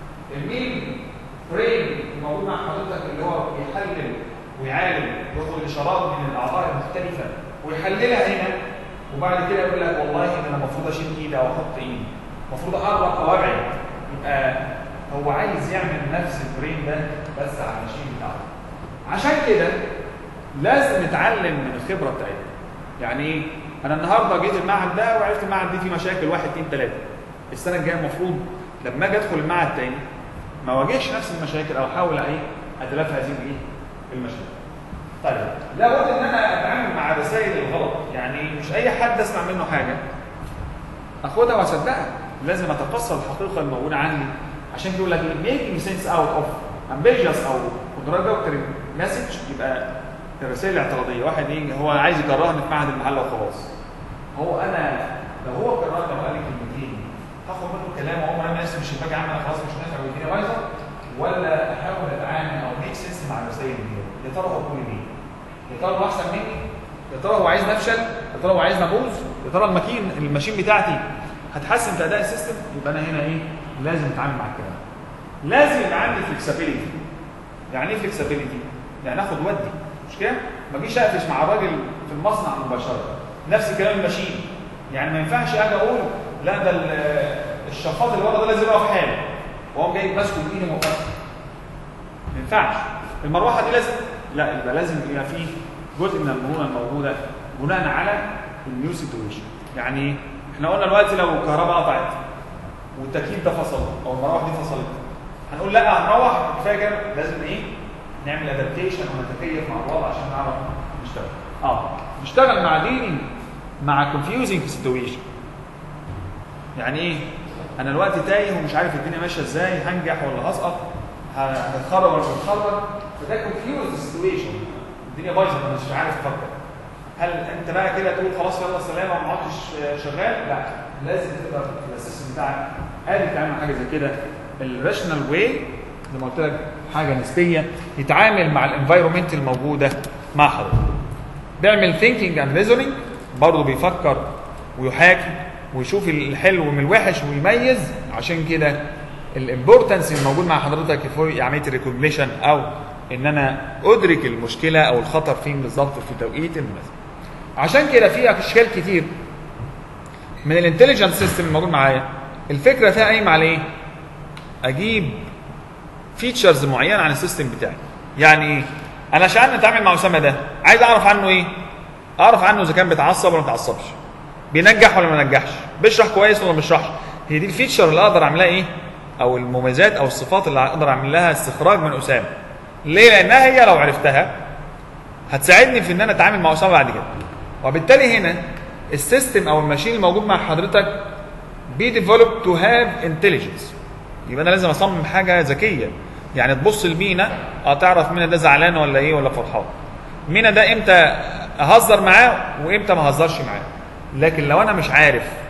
المين برين الموجود مع حضرتك اللي هو بيحلل ويعالج وياخد الاشارات من الاعضاء المختلفه ويحللها هنا وبعد كده يقول لك والله ان انا المفروض اشيل ايدي او احط ايدي المفروض اقرب او ابعد يبقى هو عايز يعمل نفس البرين ده بس على الماشين بتاعته عشان كده لازم نتعلم من الخبره بتاعتنا يعني ايه انا النهارده جيت المعهد ده وعرفت المعهد دي فيه مشاكل واحد اثنين ثلاثه السنه الجايه المفروض لما اجي ادخل المعهد تاني ما واجهش نفس المشاكل او احاول ايه اتلافى هذه الايه المشاكل طيب لابد ان انا اتعامل مع رسائل الغلط يعني مش اي حد اسمع منه حاجه اخدها واصدقها لازم اتقصى الحقيقه الموجوده عندي عشان يقول لك making sense out of ambiguous او contradictory message يبقى الرسائل الاعتراضيه واحد ايه هو عايز يكرهني في معهد المحله وخلاص هو انا لو هو كرهني وقال لي كلمتين هاخد منه كلام واقوم انا نفسي مش الباقي عامل خلاص مش نافع والدنيا بايظه ولا احاول اتعامل او ميك سنس مع الرسائل دي يا ترى هو بيقول ايه؟ يا ترى هو احسن مني؟ يا ترى هو عايزني افشل؟ يا ترى هو عايزني ابوظ؟ يا ترى الماكين الماشين بتاعتي هتحسن في اداء السيستم؟ يبقى انا هنا ايه؟ لازم اتعامل مع الكلام لازم يبقى عندي فلكسبيليتي يعني ايه فلكسبيليتي؟ يعني اخد ودي مش كده؟ ما اجيش اقفش مع الراجل في المصنع مباشره نفس الكلام الماشين يعني ما ينفعش اجي اقول لا ده الشفاط اللي ورا ده لازم يقف حاله وهو جاي ماسكه بايدي موقفه ما ينفعش المروحه دي لازم لا يبقى لازم يبقى فيه جزء من المرونه الموجوده بناء على النيو سيتويشن يعني ايه؟ احنا قلنا دلوقتي لو الكهرباء قطعت والتكييف ده فصل او المروحه دي فصلت هنقول لا هنروح كفايه كده لازم ايه؟ نعمل ادابتيشن ونتكيف مع الوضع عشان نعرف نشتغل اه نشتغل مع ديلينج مع كونفيوزنج سيتويشن يعني ايه؟ انا دلوقتي تايه ومش عارف الدنيا ماشيه ازاي هنجح ولا هسقط هتخرج ولا مش هتخرج فده كونفيوز سيتويشن الدنيا بايظه انا مش عارف افكر هل انت بقى كده تقول خلاص يلا سلامه وما عدتش شغال؟ لا لازم تقدر في الاسيستم بتاعك قادر تعمل حاجه زي كده الراشنال واي زي ما قلت لك حاجه نسبيه يتعامل مع الانفايرمنت الموجوده مع حضرتك بيعمل ثينكينج اند ريزونينج برضه بيفكر ويحاكي ويشوف الحلو من الوحش ويميز عشان كده الامبورتنس الموجود مع حضرتك في عمليه الريكوجنيشن او ان انا ادرك المشكله او الخطر فين بالظبط في توقيت المناسب. عشان كده في اشكال كتير من الانتليجنت سيستم الموجود معايا الفكره فيها قايمه على ايه؟ اجيب فيتشرز معينه عن السيستم بتاعي. يعني ايه؟ انا عشان اتعامل مع اسامه ده عايز اعرف عنه ايه؟ اعرف عنه اذا كان بيتعصب ولا ما بيتعصبش. بينجح ولا ما بينجحش بيشرح كويس ولا ما بيشرحش هي دي الفيتشر اللي اقدر اعملها ايه او المميزات او الصفات اللي اقدر اعمل لها استخراج من اسامه ليه لانها هي لو عرفتها هتساعدني في ان انا اتعامل مع اسامه بعد كده وبالتالي هنا السيستم او الماشين الموجود مع حضرتك بي ديفلوب تو هاف انتليجنس يبقى انا لازم اصمم حاجه ذكيه يعني تبص لمينا اه تعرف مينا ده زعلان ولا ايه ولا فرحان مينا ده امتى اهزر معاه وامتى ما اهزرش معاه لكن لو انا مش عارف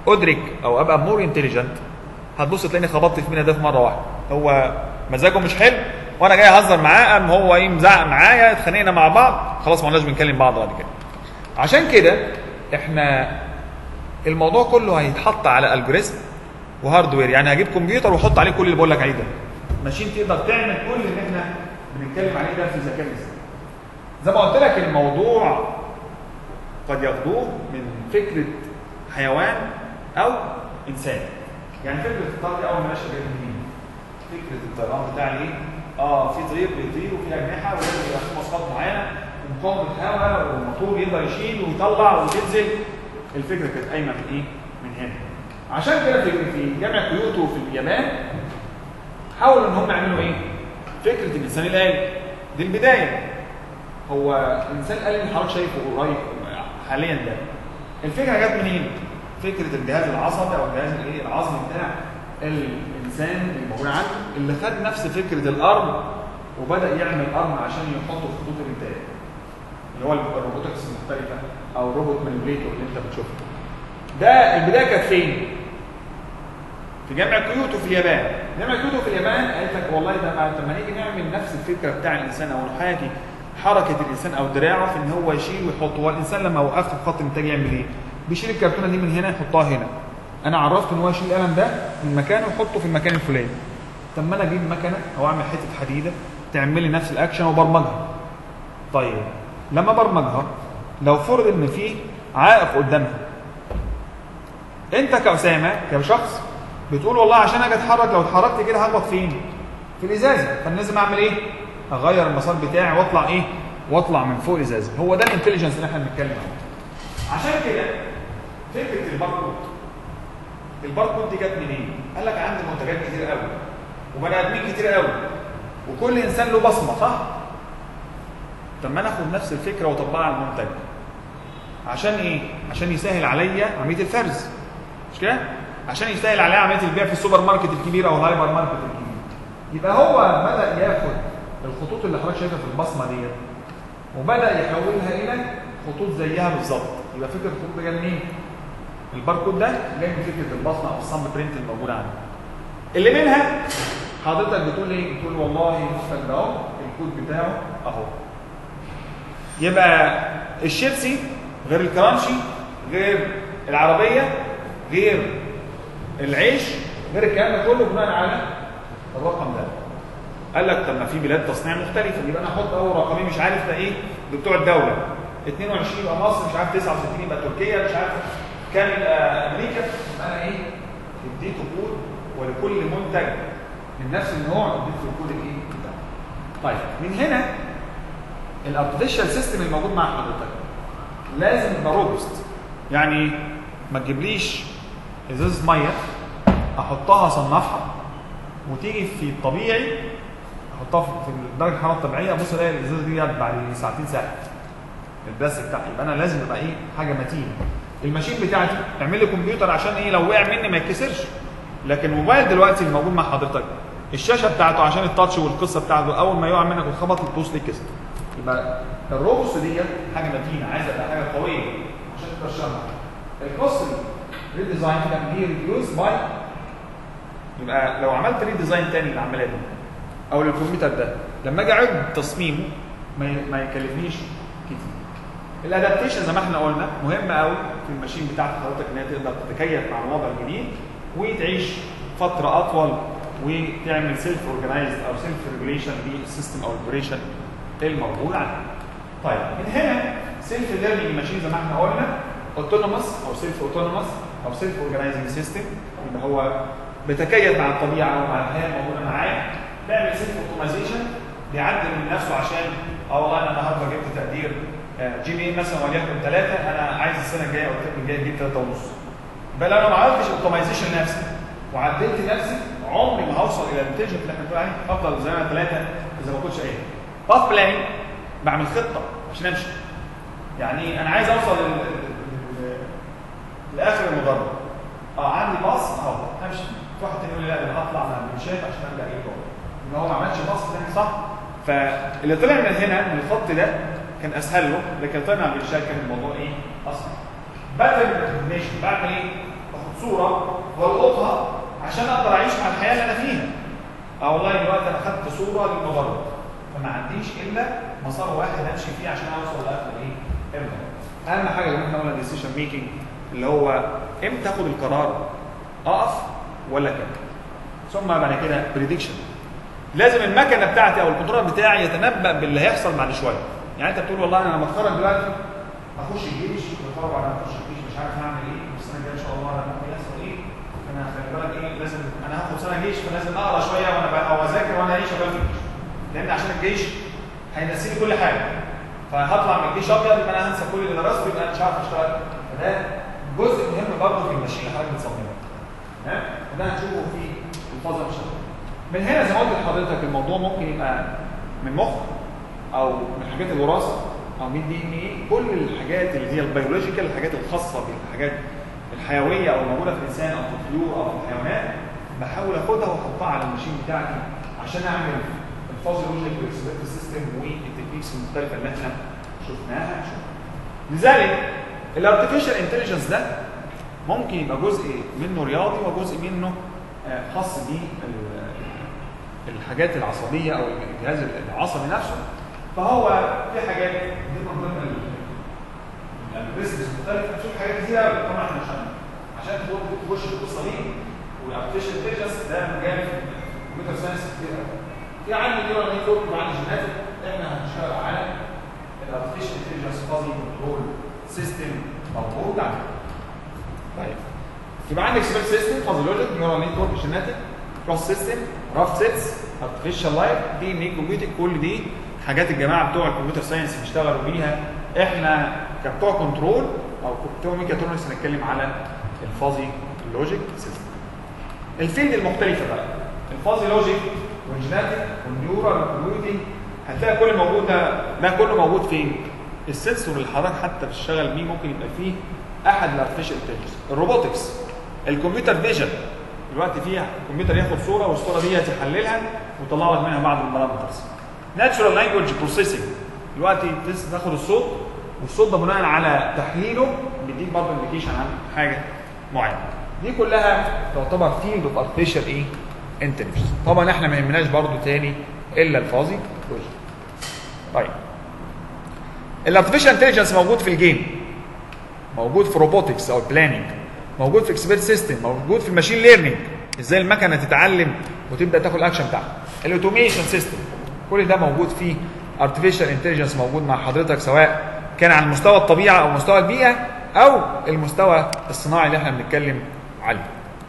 ادرك او ابقى مور انتليجنت هتبص تلاقيني خبطت في مين ده في مره واحده هو مزاجه مش حلو وانا جاي اهزر معاه قام هو ايه مزعق معايا اتخانقنا مع بعض خلاص ما قلناش بنكلم بعض بعد كده عشان كده احنا الموضوع كله هيتحط على الجوريزم وهاردوير يعني هجيب كمبيوتر واحط عليه كل اللي بقول لك عليه ده ماشين تقدر تعمل كل اللي احنا بنتكلم عليه ده في الذكاء الاصطناعي زي ما قلت لك الموضوع قد ياخدوه من فكره حيوان او انسان يعني فكره الطيران دي اول ما نشأ جايه منين؟ فكره الطيران بتاع ايه؟ اه في طير بيطير وفي اجنحه ولازم يبقى في مواصفات معينه ومقاومه هواء والموتور يقدر يشيل ويطلع وتنزل الفكره كانت قايمه من ايه؟ من هنا عشان كده في في جامعه كيوتو في اليابان حاولوا ان هم يعملوا ايه؟ فكره الانسان الالي دي البدايه هو الانسان الالي اللي حضرتك شايفه قريب حاليا ده الفكره جت منين؟ فكره الجهاز العصبي او الجهاز الايه العظمي بتاع الانسان اللي موجود عنده اللي خد نفس فكره الارم وبدا يعمل ارم عشان يحطه في خطوط الانتاج اللي هو الروبوتكس المختلفه او الروبوت مانيبيليتور اللي انت بتشوفه ده البدايه كانت فين؟ في جامعه كيوتو في اليابان جامعه كيوتو في اليابان قالت لك والله ده طب ما نيجي نعمل نفس الفكره بتاع الانسان او نحاكي حركه الانسان او دراعه في ان هو يشيل ويحط هو الانسان لما وقفت في خط الانتاج يعمل ايه؟ بيشيل الكرتونه دي من هنا يحطها هنا انا عرفت ان هو يشيل القلم ده من مكانه ويحطه في المكان الفلاني طب ما انا اجيب مكنه او اعمل حته حديده تعمل لي نفس الاكشن وبرمجها طيب لما برمجها لو فرض ان في عائق قدامها انت كاسامه كشخص بتقول والله عشان اجي اتحرك لو اتحركت كده هخبط فين؟ في الازازه فانا لازم اعمل ايه؟ اغير المسار بتاعي واطلع ايه؟ واطلع من فوق الازازه هو ده الانتليجنس اللي احنا بنتكلم عنه عشان كده فكره الباركود الباركود دي جت منين؟ قال لك عندي منتجات كتير قوي وبني ادمين كتير قوي وكل انسان له بصمه صح؟ طب ما انا اخد نفس الفكره واطبقها على المنتج عشان ايه؟ عشان يسهل عليا عمليه الفرز مش كده؟ عشان يسهل عليا عمليه البيع في السوبر ماركت الكبير او الهايبر ماركت الكبير يبقى هو بدا ياخد الخطوط اللي حضرتك شايفها في البصمه ديت وبدا يحولها الى خطوط زيها بالظبط يبقى فكره الخطوط دي جايه منين؟ الباركود ده جاي من فكره البصمه او الصم برنت الموجوده عندي اللي منها حضرتك بتقول ايه؟ بتقول والله المنتج ده اهو الكود بتاعه اهو يبقى الشيبسي غير الكرانشي غير العربيه غير العيش غير الكلام ده كله بناء على الرقم ده قال لك طب ما في بلاد تصنيع مختلفه يبقى انا احط اول رقمين مش عارف ده ايه ده بتوع الدوله 22 يبقى مصر مش عارف 69 يبقى تركيا مش عارف كام يبقى امريكا يبقى انا ايه اديته كود ولكل منتج من نفس النوع اديت له الكود الايه بتاعه طيب من هنا الارتفيشال سيستم الموجود مع حضرتك لازم يبقى روبست يعني ما تجيبليش ازازه ميه احطها اصنفها وتيجي في الطبيعي احطها في درجه الحراره الطبيعيه ابص الاقي الازازه دي بعد ساعتين ساعه البس بتاعي يبقى انا لازم يبقى ايه حاجه متينه الماشين بتاعتي اعمل لي كمبيوتر عشان ايه لو وقع مني ما يتكسرش لكن الموبايل دلوقتي اللي موجود مع حضرتك الشاشه بتاعته عشان التاتش والقصه بتاعته اول ما يقع منك وتخبط البوست دي كسر يبقى الروبوست ديت حاجه متينه عايزه تبقى حاجه قويه عشان تقدر تشتغل الكوست ريديزاين كان بي ريديوس باي يبقى لو عملت ريديزاين تاني للعمليه دي او للكمبيوتر ده لما اجي اعد تصميمه ما ما يكلفنيش كتير الادابتيشن زي ما احنا قلنا مهم قوي في الماشين بتاعت حضرتك ان هي تقدر تتكيف مع الوضع الجديد وتعيش فتره اطول وتعمل سيلف اورجنايزد او سيلف ريجوليشن للسيستم او الاوبريشن الموجود عندك. طيب من هنا سيلف ليرنينج ماشين زي ما احنا قلنا اوتونوموس او سيلف اوتونوموس او سيلف اورجنايزنج سيستم اللي هو بيتكيف مع الطبيعه او مع الحياه الموجوده معاه بيعمل سيلف اوتومايزيشن بيعدل من نفسه عشان اه والله انا النهارده جبت تقدير جي بي اي مثلا وليكن ثلاثه انا عايز السنه الجايه او الترم الجاي اجيب ثلاثه ونص بل انا ما عملتش اوتومايزيشن لنفسي وعدلت نفسي عمري ما هوصل الى الانتاج اللي احنا بنقول عليه افضل زي ما ثلاثه اذا ما كنتش قايل باث بلاننج بعمل خطه عشان امشي يعني انا عايز اوصل لاخر المدرج اه عندي باص اهو همشي في واحد تاني يقول لي لا ده انا هطلع من المنشات عشان ارجع اجيب جوه ان هو ما عملش باص تاني صح فاللي طلع من هنا من الخط ده كان اسهل له لكن طلع من المنشات كان الموضوع ايه اصعب باترن ريكوجنيشن بعمل ايه؟ باخد صوره والقطها عشان اقدر اعيش مع الحياه اللي انا فيها اه والله دلوقتي انا خدت صوره للمجرد فما عنديش الا مسار واحد امشي فيه عشان اوصل لاخر ايه المجرد اهم حاجه اللي احنا قلنا ديسيشن ميكنج اللي هو امتى اخد القرار اقف ولا كده ثم بعد كده بريدكشن لازم المكنه بتاعتي او الكنترول بتاعي يتنبأ باللي هيحصل بعد شويه يعني انت بتقول والله انا لما اتخرج دلوقتي اخش الجيش واتخرج بعد ما اخش الجيش مش عارف هعمل ايه والسنه الجايه ان شاء الله انا ممكن يحصل ايه انا خلي بالك ايه لازم انا هاخد سنه جيش فلازم اقرا شويه وانا بقى او اذاكر وانا ايه شغال في الجيش لان عشان الجيش هينسيني كل حاجه فهطلع من الجيش ابيض يبقى انا هنسى كل اللي درسته يبقى انا مش عارف اشتغل فده جزء مهم برضه في الماشين اللي حضرتك بتصممها تمام وده هنشوفه في الفازه مش من هنا زي ما قلت لحضرتك الموضوع ممكن يبقى من مخ او من حاجات الوراثه او من دي ان ايه كل الحاجات اللي هي البيولوجيكال الحاجات الخاصه بالحاجات الحيويه او موجوده في الانسان او في الطيور او في الحيوانات بحاول اخدها واحطها على الماشين بتاعتي عشان اعمل الفازل لوجيك والاكسبرت سيستم والتكنيكس المختلفه اللي احنا شفناها لذلك الارتفيشال انتليجنس ده ممكن يبقى جزء منه رياضي وجزء منه خاص بالحاجات العصبيه او الجهاز العصبي نفسه فهو في حاجات دي من ضمن البيزنس المختلفه نشوف حاجات كتير قوي طبعا احنا عشان عشان تخش القصه دي والارتفيشال انتليجنس ده مجال في الكمبيوتر ساينس كتير قوي في عندي نيورال نتورك وعندي جيناتيك احنا هنشتغل على الارتفيشال انتليجنس فازي كنترول سيستم موجود عندنا طيب يبقى عندك سبيل سيستم فازي لوجيك نيورال نتورك جيناتيك كروس سيستم راف سيتس ارتفيشال لايف دي ان اي كومبيوتنج كل دي حاجات الجماعه بتوع الكمبيوتر ساينس بيشتغلوا بيها احنا كبتوع كنترول او كبتوع ميكاترونكس هنتكلم على الفازي لوجيك سيستم الفيلد المختلفه بقى الفازي لوجيك والجيناتيك والنيورال كومبيوتنج هتلاقي كل موجود ده ده كله موجود فين؟ السنسور اللي حضرتك حتى بتشتغل بيه ممكن يبقى فيه احد الارتفيشال انتليجنس الروبوتكس الكمبيوتر فيجن دلوقتي فيها الكمبيوتر ياخد صوره والصوره دي يحللها ويطلع لك منها بعض البارامترز ناتشورال لانجوج بروسيسنج دلوقتي تاخد الصوت والصوت ده بناء على تحليله بيديك برضه انديكيشن عن حاجه معينه دي كلها تعتبر فيلد اوف ارتفيشال ايه انتليجنس طبعا احنا ما يهمناش برضه تاني الا الفازي لوجيك طيب الارتفيشال انتليجنس موجود في الجيم موجود في روبوتكس او البلاننج موجود في اكسبيرت سيستم موجود في الماشين ليرنينج ازاي المكنه تتعلم وتبدا تاخد الاكشن بتاعها الاوتوميشن سيستم كل ده موجود فيه ارتفيشال انتليجنس موجود مع حضرتك سواء كان على مستوى الطبيعه او مستوى البيئه او المستوى الصناعي اللي احنا بنتكلم عليه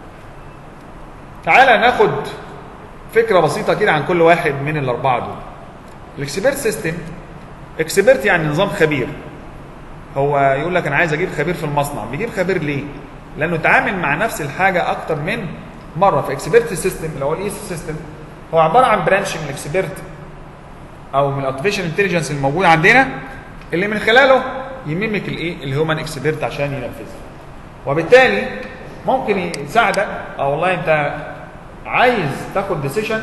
تعالى ناخد فكره بسيطه كده عن كل واحد من الاربعه دول الاكسبيرت سيستم اكسبيرت يعني نظام خبير هو يقول لك انا عايز اجيب خبير في المصنع بيجيب خبير ليه لانه اتعامل مع نفس الحاجه اكتر من مره في اكسبيرت سيستم اللي هو الايس سيستم هو عباره عن برانش من الاكسبيرت او من الارتفيشال انتليجنس الموجود عندنا اللي من خلاله يميمك الايه الهيومن اكسبيرت عشان ينفذها وبالتالي ممكن يساعدك اه والله انت عايز تاخد ديسيشن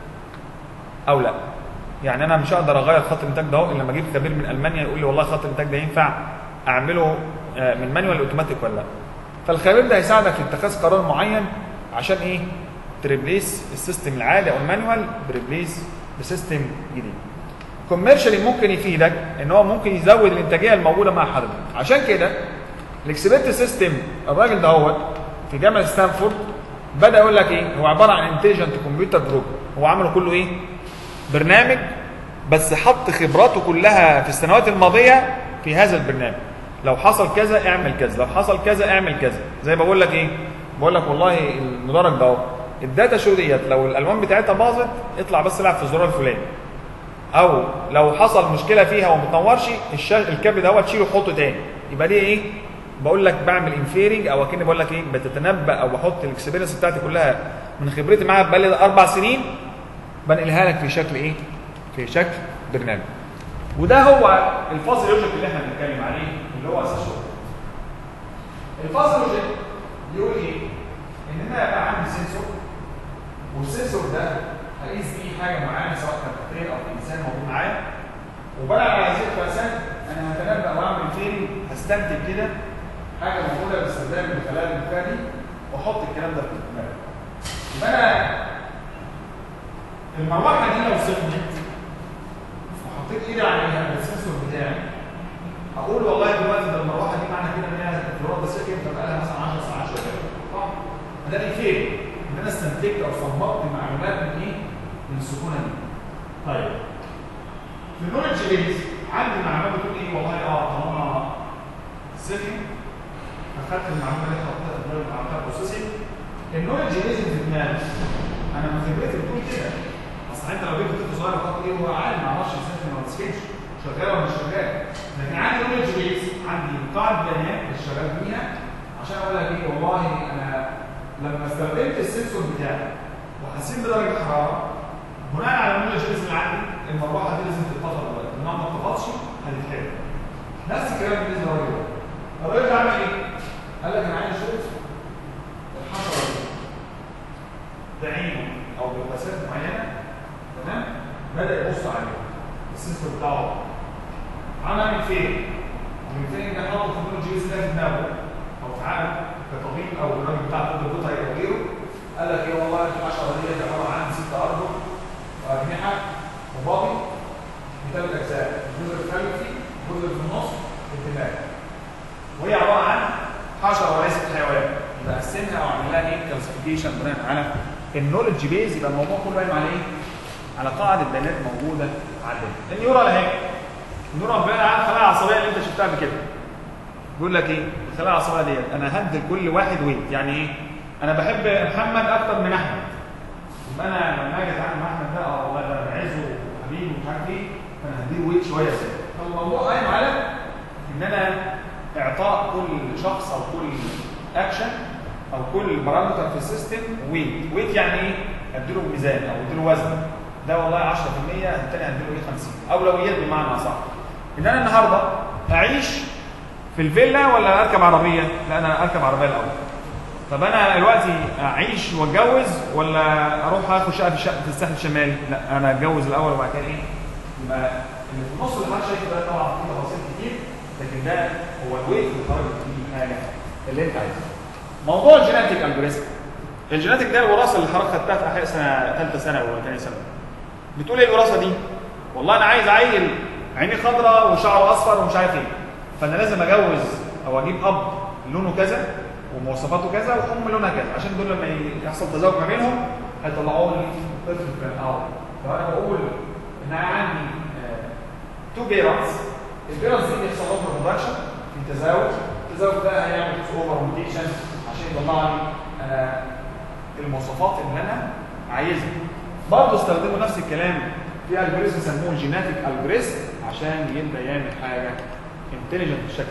او لا يعني انا مش هقدر اغير خط الانتاج ده الا لما اجيب خبير من المانيا يقول لي والله خط الانتاج ده ينفع اعمله من مانيوال اوتوماتيك ولا لا فالخبير ده هيساعدك في اتخاذ قرار معين عشان ايه تريبليس السيستم العادي او المانيوال بريبليس بسيستم جديد كوميرشالي ممكن يفيدك ان هو ممكن يزود الانتاجيه الموجوده مع حضرتك عشان كده الاكسبيرت سيستم الراجل ده هو في جامعه ستانفورد بدا يقول لك ايه هو عباره عن انتليجنت كمبيوتر جروب هو عمله كله ايه برنامج بس حط خبراته كلها في السنوات الماضيه في هذا البرنامج لو حصل كذا اعمل كذا لو حصل كذا اعمل كذا زي ما بقول لك ايه بقول لك والله المدرج ده اهو الداتا شو ديت لو الالوان بتاعتها باظت اطلع بس العب في الزرار الفلاني او لو حصل مشكله فيها وما تنورش الكابل دوت شيله وحطه تاني يبقى دي ايه بقول لك بعمل انفيرنج او اكني بقول لك ايه بتتنبا او بحط الاكسبيرينس بتاعتي كلها من خبرتي معاها بقالي اربع سنين بنقلها لك في شكل ايه؟ في شكل برنامج. وده هو الفاز لوجيك اللي احنا بنتكلم عليه اللي هو اساس شغل. الفاز لوجيك بيقول ايه؟ ان انا يبقى عندي سنسور والسنسور ده هقيس بيه حاجه معينه سواء كان تقرير او انسان موجود معايا وبناء على هذه القياسات انا هتنبا واعمل فين هستنتج كده حاجه موجوده باستخدام الخلايا المخها دي واحط الكلام ده في دماغي يبقى انا المروحه دي لو سخنت وحطيت ايدي على السنسور بتاعي اقول والله دلوقتي ده المروحه دي معنى كده ان هي الفلور ده سخن فبقى لها مثلا 10 ساعات شغاله صح؟ فده الفيل ان انا استنتجت او صممت معلومات من ايه؟ من السخونه دي. طيب في النولج بيز عندي معلومات بتقول ايه والله اه طالما سخن اخدت المعلومه اللي حطيتها في دماغي وعملتها بروسيسنج النولج بيز اللي في دماغي انا من خبرتي بتقول كده اصل انت لو جبت طفل صغير وحط ايه هو عالم ما يعرفش يسخن ولا يسخنش شغال ولا مش شغال لكن عندي نولج بيز عندي قاعده بيانات اللي شغال بيها عشان اقول لك ايه والله انا لما استخدمت السنسور بتاعي وحسيت بدرجه حراره بناء على النولج بيز اللي عندي المروحه دي لازم تتطفى دلوقتي انها ما اتطفتش هتتحرق نفس الكلام بالنسبه للراجل الراجل عمل ايه؟ قال لك انا عايز اشوف الحشره دي بعينه او بمسافه معينه تمام بدا يبص عليها السنسور بتاعه عمل من فين؟ من فين ده حاطط في النولج بيز ده في دماغه او في عقله كطبيب او الراجل بتاع طب البيطري او غيره قال لك ايه والله الحشره دي عباره عن ست ارجل واجنحه وباطي بثلاث اجزاء الجزء الخلفي الجزء اللي في النص الدماغ وهي عباره عن حشره وليست حيوان يبقى اقسمها او اعمل لها ايه كلاسيفيكيشن بناء على النولج بيز يبقى الموضوع كله قايم على ايه؟ على قاعده بيانات موجوده عندنا النيورال اهي النيورال بيان على الخلايا العصبيه اللي انت شفتها قبل كده بيقول لك ايه؟ الخلايا العصبيه ديت انا هدي لكل واحد ويت يعني ايه؟ انا بحب محمد اكتر من احمد يبقى انا لما اجي اتعامل مع احمد ده اه والله ده انا بعزه وحبيبي ومش عارف ايه فانا هديله ويت شويه زياده فالموضوع قايم على ان انا اعطاء كل شخص او كل اكشن او كل بارامتر في السيستم ويت ويت يعني ايه؟ اديله ميزان او اديله وزن ده والله 10% الثاني هديله ايه 50 اولويات بمعنى اصح ان انا النهارده اعيش في الفيلا ولا اركب عربيه؟ لا انا اركب عربيه الاول طب انا دلوقتي اعيش واتجوز ولا اروح اخد شقه في الشقه في الساحل الشمالي؟ لا انا اتجوز الاول وبعد كده ايه؟ يبقى اللي في النص اللي حضرتك شايفه ده طبعا فيه تفاصيل كتير لكن ده هو الويت اللي خرجت فيه حاجه اللي انت عايزها. موضوع الجيناتيك الجوريزم الجيناتيك ده الوراثه اللي حضرتك خدتها في احياء سنه ثالثه سنه ولا ثانيه سنه. بتقول ايه الوراثه دي؟ والله انا عايز عيل عينيه خضراء وشعره اصفر ومش عارف ايه. فانا لازم اجوز او اجيب اب لونه كذا ومواصفاته كذا وام لونها كذا عشان دول لما يحصل تزاوج ما بينهم هيطلعوا لي طفل في اه فانا بقول ان انا عندي تو بيرنتس البيرنتس دي بيحصل لهم برودكشن في تزاوج التزاوج ده هيعمل اوفر روتيشن عشان يطلع لي آه المواصفات اللي انا عايزها برضه استخدموا نفس الكلام في الجوريزم سموه جيناتيك الجوريزم عشان يبدا يعمل حاجه انتليجنت بالشكل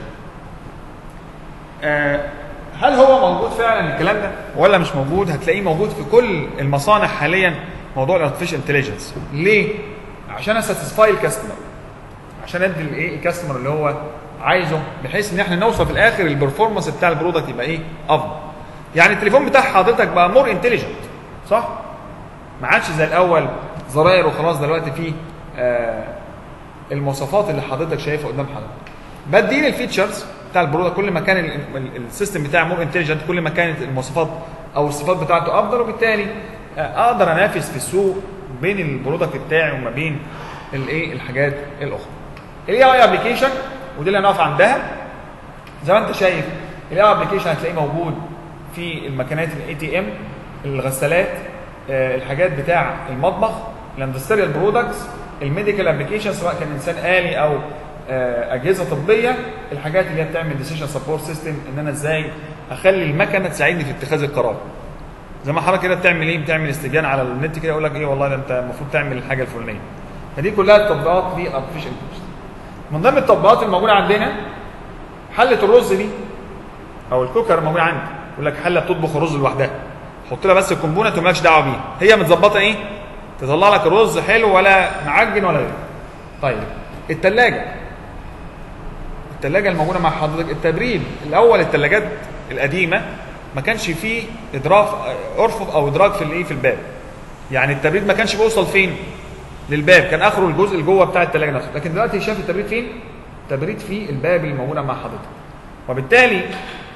آه هل هو موجود فعلا الكلام ده ولا مش موجود هتلاقيه موجود في كل المصانع حاليا موضوع الارتفيشال انتليجنس ليه عشان اساتسفاي الكاستمر عشان ادي الايه الكاستمر اللي هو عايزه بحيث ان احنا نوصل في الاخر البرفورمانس بتاع البرودكت يبقى ايه افضل يعني التليفون بتاع حضرتك بقى مور انتليجنت صح ما عادش زي الاول زراير وخلاص دلوقتي فيه آه المواصفات اللي حضرتك شايفها قدام حضرتك بديل الفيتشرز بتاع البرودكت كل ما كان السيستم بتاعي مور انتليجنت كل ما كانت المواصفات او الصفات بتاعته افضل وبالتالي اقدر انافس في السوق بين البرودكت بتاعي وما بين الايه الحاجات الاخرى. الاي اي ابلكيشن ودي اللي هنقف عندها زي ما انت شايف الاي اي ابلكيشن هتلاقيه موجود في المكانات الاي تي ام الغسالات الحاجات بتاع المطبخ الاندستريال برودكتس الميديكال ابلكيشن سواء كان انسان آلي او اجهزه طبيه الحاجات اللي هي بتعمل ديسيشن سبورت سيستم ان انا ازاي اخلي المكنه تساعدني في اتخاذ القرار زي ما حضرتك كده بتعمل ايه بتعمل استبيان على النت كده يقول لك ايه والله ده انت المفروض تعمل الحاجه الفلانيه فدي كلها تطبيقات في ارتفيشال من ضمن التطبيقات الموجوده عندنا حله الرز دي او الكوكر الموجود عندي يقول لك حله بتطبخ الرز لوحدها حط لها بس الكومبوننت ومالكش دعوه بيها هي متظبطه ايه تطلع لك الرز حلو ولا معجن ولا غيره طيب الثلاجه الثلاجه الموجوده مع حضرتك التبريد الاول الثلاجات القديمه ما كانش فيه ادراك ارفف او ادراك في الايه في الباب يعني التبريد ما كانش بيوصل فين للباب كان اخره الجزء اللي جوه بتاع الثلاجه نفسه لكن دلوقتي شايف التبريد فين تبريد في الباب اللي موجوده مع حضرتك وبالتالي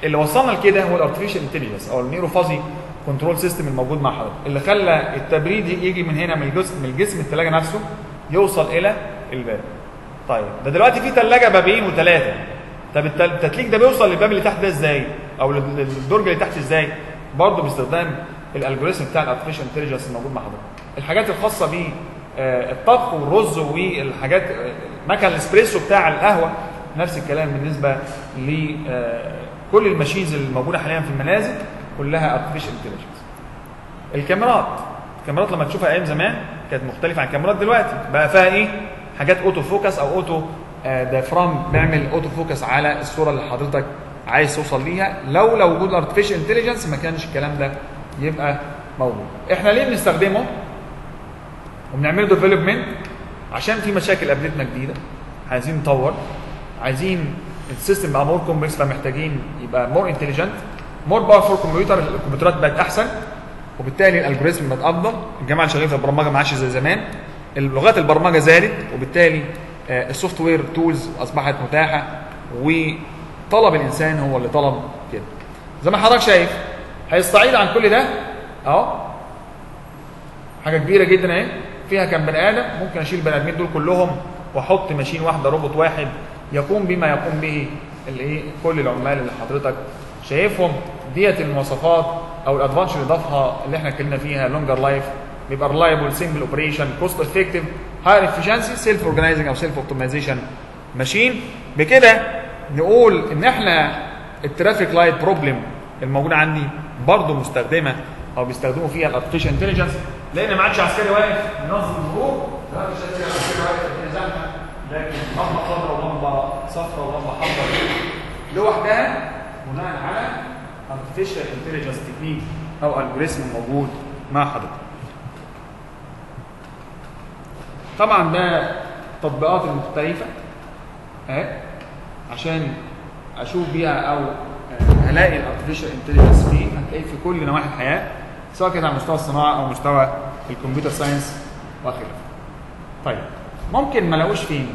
اللي وصلنا لكده هو الارتفيشال انتليجنس او النيرو فازي كنترول سيستم الموجود مع حضرتك اللي خلى التبريد يجي من هنا من الجسم من الجسم الثلاجه نفسه يوصل الى الباب طيب ده دلوقتي في ثلاجه بابين وثلاثه طب التل- التتليج ده بيوصل للباب اللي تحت ده ازاي او لل- للدرج اللي تحت ازاي برضه باستخدام الالجوريثم بتاع الارتفيشال انتليجنس الموجود مع حضرتك الحاجات الخاصه ب الطبخ والرز والحاجات آه، مكن الاسبريسو بتاع القهوه نفس الكلام بالنسبه لكل الماشينز اللي موجوده حاليا في المنازل كلها ارتفيشال انتليجنس الكاميرات الكاميرات لما تشوفها ايام زمان كانت مختلفه عن الكاميرات دلوقتي بقى فيها ايه حاجات اوتو فوكس او اوتو دايفرام بيعمل اوتو فوكس على الصوره اللي حضرتك عايز توصل ليها لو لو وجود ارتفيشال انتليجنس ما كانش الكلام ده يبقى موجود احنا ليه بنستخدمه وبنعمله ديفلوبمنت عشان في مشاكل قابلتنا جديده عايزين نطور عايزين السيستم بقى مور كومبلكس فمحتاجين يبقى مور انتليجنت مور باورفول كمبيوتر الكمبيوترات بقت احسن وبالتالي الالجوريزم بقت افضل الجماعه اللي شغالين في البرمجه ما عادش زي زمان لغات البرمجه زادت وبالتالي آه، السوفت وير تولز اصبحت متاحه وطلب الانسان هو اللي طلب كده زي ما حضرتك شايف هيستعيد عن كل ده اهو حاجه كبيره جدا اهي فيها كام بني ادم ممكن اشيل البني ادمين دول كلهم واحط ماشين واحده روبوت واحد يقوم بما يقوم به الايه كل العمال اللي حضرتك شايفهم ديت المواصفات او الادفانتج اللي ضافها اللي احنا اتكلمنا فيها لونجر لايف بيبقى ريلايبل سمبل اوبريشن كوست افكتيف هاير افشنسي سيلف اورجنايزنج او سيلف اوبتمايزيشن ماشين بكده نقول ان احنا الترافيك لايت بروبلم الموجوده عندي برضه مستخدمه او بيستخدموا فيها الارتفيشال انتليجنس لان ما عادش عسكري واقف ينظم المرور دلوقتي مش هتلاقي عسكري واقف الدنيا زحمه لكن لمبه خضراء ولمبه صفراء ولمبه حمراء لوحدها بناء على artificial intelligence تكنيك او الجوريزم موجود مع حضرتك. طبعا ده التطبيقات المختلفه اهي عشان اشوف بيها او آه، الاقي الارتفيشال انتليجنس فيه هتلاقيه في كل نواحي الحياه سواء كان على مستوى الصناعه او مستوى الكمبيوتر ساينس وخلافه. طيب ممكن ما الاقوش فين؟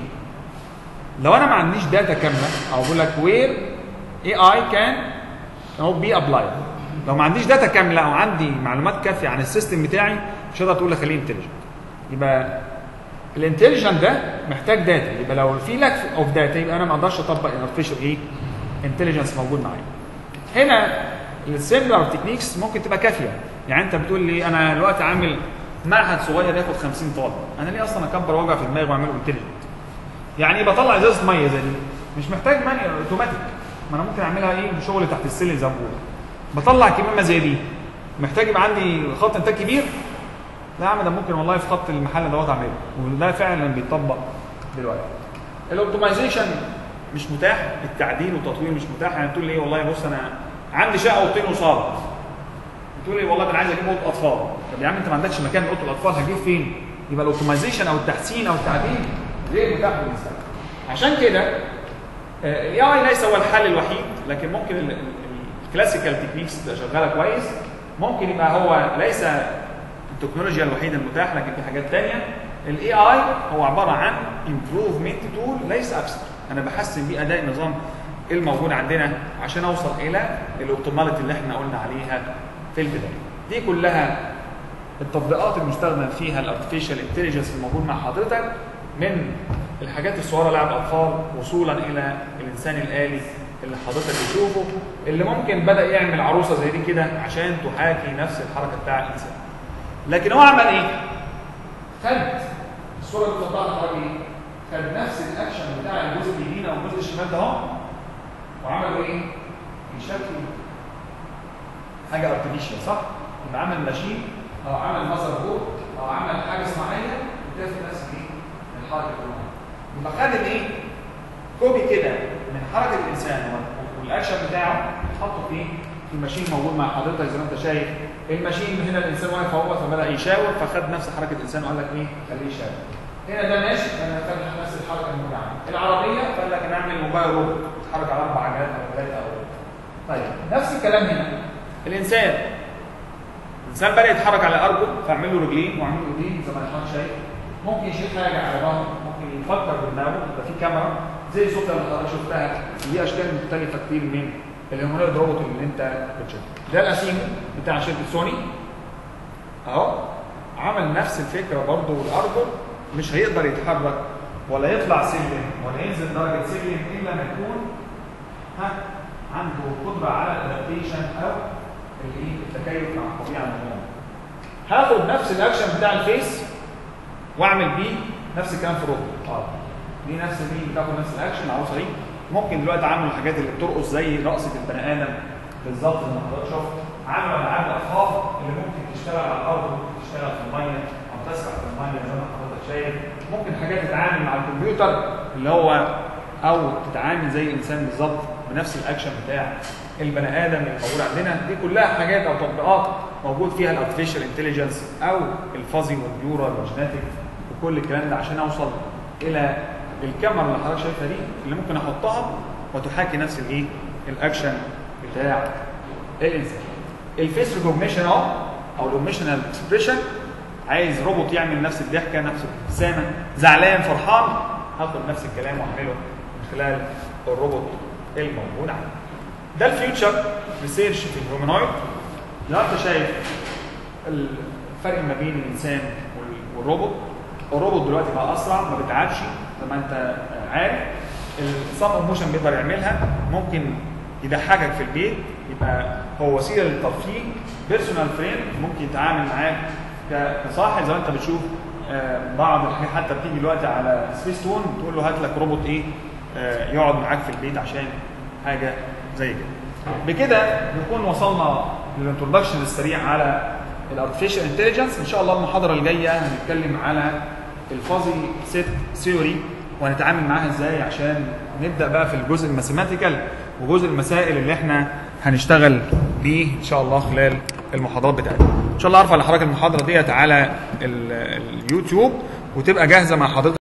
لو انا ما عنديش داتا كامله او بقول لك وير اي اي كان هو بي ابلاي لو ما عنديش داتا كامله او عندي معلومات كافيه عن السيستم بتاعي مش هقدر تقول لي خليه انتليجنت يبقى الانتليجنت ده محتاج داتا يبقى لو في لاك اوف داتا يبقى انا ما اقدرش اطبق الارتفيشال ايه انتليجنس موجود معايا هنا السيميلار تكنيكس ممكن تبقى كافيه يعني انت بتقول لي انا دلوقتي عامل معهد صغير ياخد 50 طالب انا ليه اصلا اكبر وجع في دماغي واعمله انتليجنت يعني بطلع ازازه ميه زي دي مش محتاج مانيوال اوتوماتيك ما انا ممكن اعملها ايه شغل تحت السلم زي ما بقول بطلع كمامه زي دي محتاج يبقى عندي خط انتاج كبير لا يا عم ده ممكن والله في خط المحل دوت اعمله وده فعلا بيتطبق دلوقتي الاوبتمايزيشن مش متاح التعديل والتطوير مش متاح يعني تقول لي ايه والله بص انا عندي شقه اوضتين وصاله تقول لي والله ده انا عايز اجيب اوضه اطفال طب يا عم انت ما عندكش مكان اوضه الاطفال هتجيب فين يبقى الاوبتمايزيشن او التحسين او التعديل غير متاح بالنسبه لك عشان كده الاي اي ليس هو الحل الوحيد لكن ممكن الكلاسيكال تكنيكس تبقى شغاله كويس ممكن يبقى هو ليس التكنولوجيا الوحيده المتاحه لكن في حاجات ثانيه الاي اي هو عباره عن امبروفمنت تول ليس اكثر انا بحسن بيه اداء النظام الموجود عندنا عشان اوصل الى الاوبتيماليتي اللي احنا قلنا عليها في البدايه دي كلها التطبيقات المستخدم فيها الارتفيشال انتليجنس الموجود مع حضرتك من الحاجات الصغيره لعب اطفال وصولا الى الانسان الالي اللي حضرتك بتشوفه اللي ممكن بدا يعمل عروسه زي دي كده عشان تحاكي نفس الحركه بتاع الانسان لكن هو عمل ايه؟ خد الصوره اللي بتطلعها حضرتك ايه؟ خد نفس الاكشن بتاع الجزء اليمين او الجزء الشمال ده اهو وعملوا ايه؟ بشكل حاجه ارتفيشال صح؟ يبقى عمل ماشين او عمل مصدر بورد او عمل حاجه صناعيه بتاخد نفس ايه؟ الحركه كلها يبقى خد الايه؟ كوبي كده من حركه الانسان والاكشن بتاعه حطه في في ماشين موجود مع حضرتك زي ما انت شايف الماشين هنا الانسان واقف اهو فبدا يشاور فخد نفس حركه الانسان وقال لك ايه؟ خليه يشاور هنا ده ماشي انا خد نفس الحركه الموجوده عندي العربيه فقال لك انا اعمل موبايل روبوت يتحرك على اربع عجلات او ثلاثه او طيب نفس الكلام هنا الانسان الانسان بدا يتحرك على ارجل فاعمل له رجلين واعمل له ايدين زي ما حضرتك شايف ممكن يشيل حاجه على ظهره ممكن يفكر بدماغه يبقى في كاميرا زي الصوت اللي حضرتك شفتها دي اشكال مختلفه كتير من الهيومانويد روبوت اللي انت بتشوفه ده الاسيمو بتاع شركه سوني اهو عمل نفس الفكره برضه والارجل مش هيقدر يتحرك ولا يطلع سلم ولا ينزل درجه سلم الا ما يكون ها عنده قدره على الادابتيشن او الايه التكيف مع الطبيعه عموما هاخد نفس الاكشن بتاع الفيس واعمل بيه نفس الكلام في الروبوت اه دي نفس دي بتاخد نفس الاكشن العروسه دي ممكن دلوقتي اعمل الحاجات اللي بترقص زي رقصه البني ادم بالظبط زي ما حضرتك شفت عامل العاب الاطفال اللي ممكن تشتغل على الارض ممكن تشتغل في الميه او تسبح في الميه زي ما حضرتك شايف ممكن حاجات تتعامل مع الكمبيوتر اللي هو او تتعامل زي الانسان بالظبط بنفس الاكشن بتاع البني ادم اللي موجود عندنا دي كلها حاجات او تطبيقات موجود فيها الارتفيشال انتليجنس او الفازي والنيورال والجينيتك وكل الكلام ده عشان اوصل الى الكاميرا اللي حضرتك شايفها دي اللي ممكن احطها وتحاكي نفس الايه الاكشن بتاع الانسان الفيس ريكوجنيشن اهو او الاوميشنال اكسبريشن عايز روبوت يعمل نفس الضحكه نفس الابتسامه زعلان فرحان هاخد نفس الكلام واعمله من خلال الروبوت الموجود عندي ده الفيوتشر ريسيرش في الهيومانويد لو انت شايف الفرق ما بين الانسان وال- والروبوت الروبوت دلوقتي بقى اسرع ما بيتعبش زي ما انت عارف الصم موشن بيقدر يعملها ممكن يضحكك في البيت يبقى هو وسيله للترفيه بيرسونال فريند ممكن يتعامل معاك ك- كصاحب زي ما انت بتشوف آه، بعض الحاجات حتى بتيجي دلوقتي على سبيس تون تقول له هات لك روبوت ايه آه، يقعد معاك في البيت عشان حاجه زي كده بكده نكون وصلنا للانترودكشن السريع على الارتفيشال انتليجنس ان شاء الله المحاضره الجايه هنتكلم على الفازي سيت ثيوري وهنتعامل معاها ازاي عشان نبدا بقى في الجزء الماثيماتيكال وجزء المسائل اللي احنا هنشتغل بيه ان شاء الله خلال المحاضرات بتاعتنا ان شاء الله ارفع لحضرتك المحاضره ديت على ال- اليوتيوب وتبقى جاهزه مع حضرتك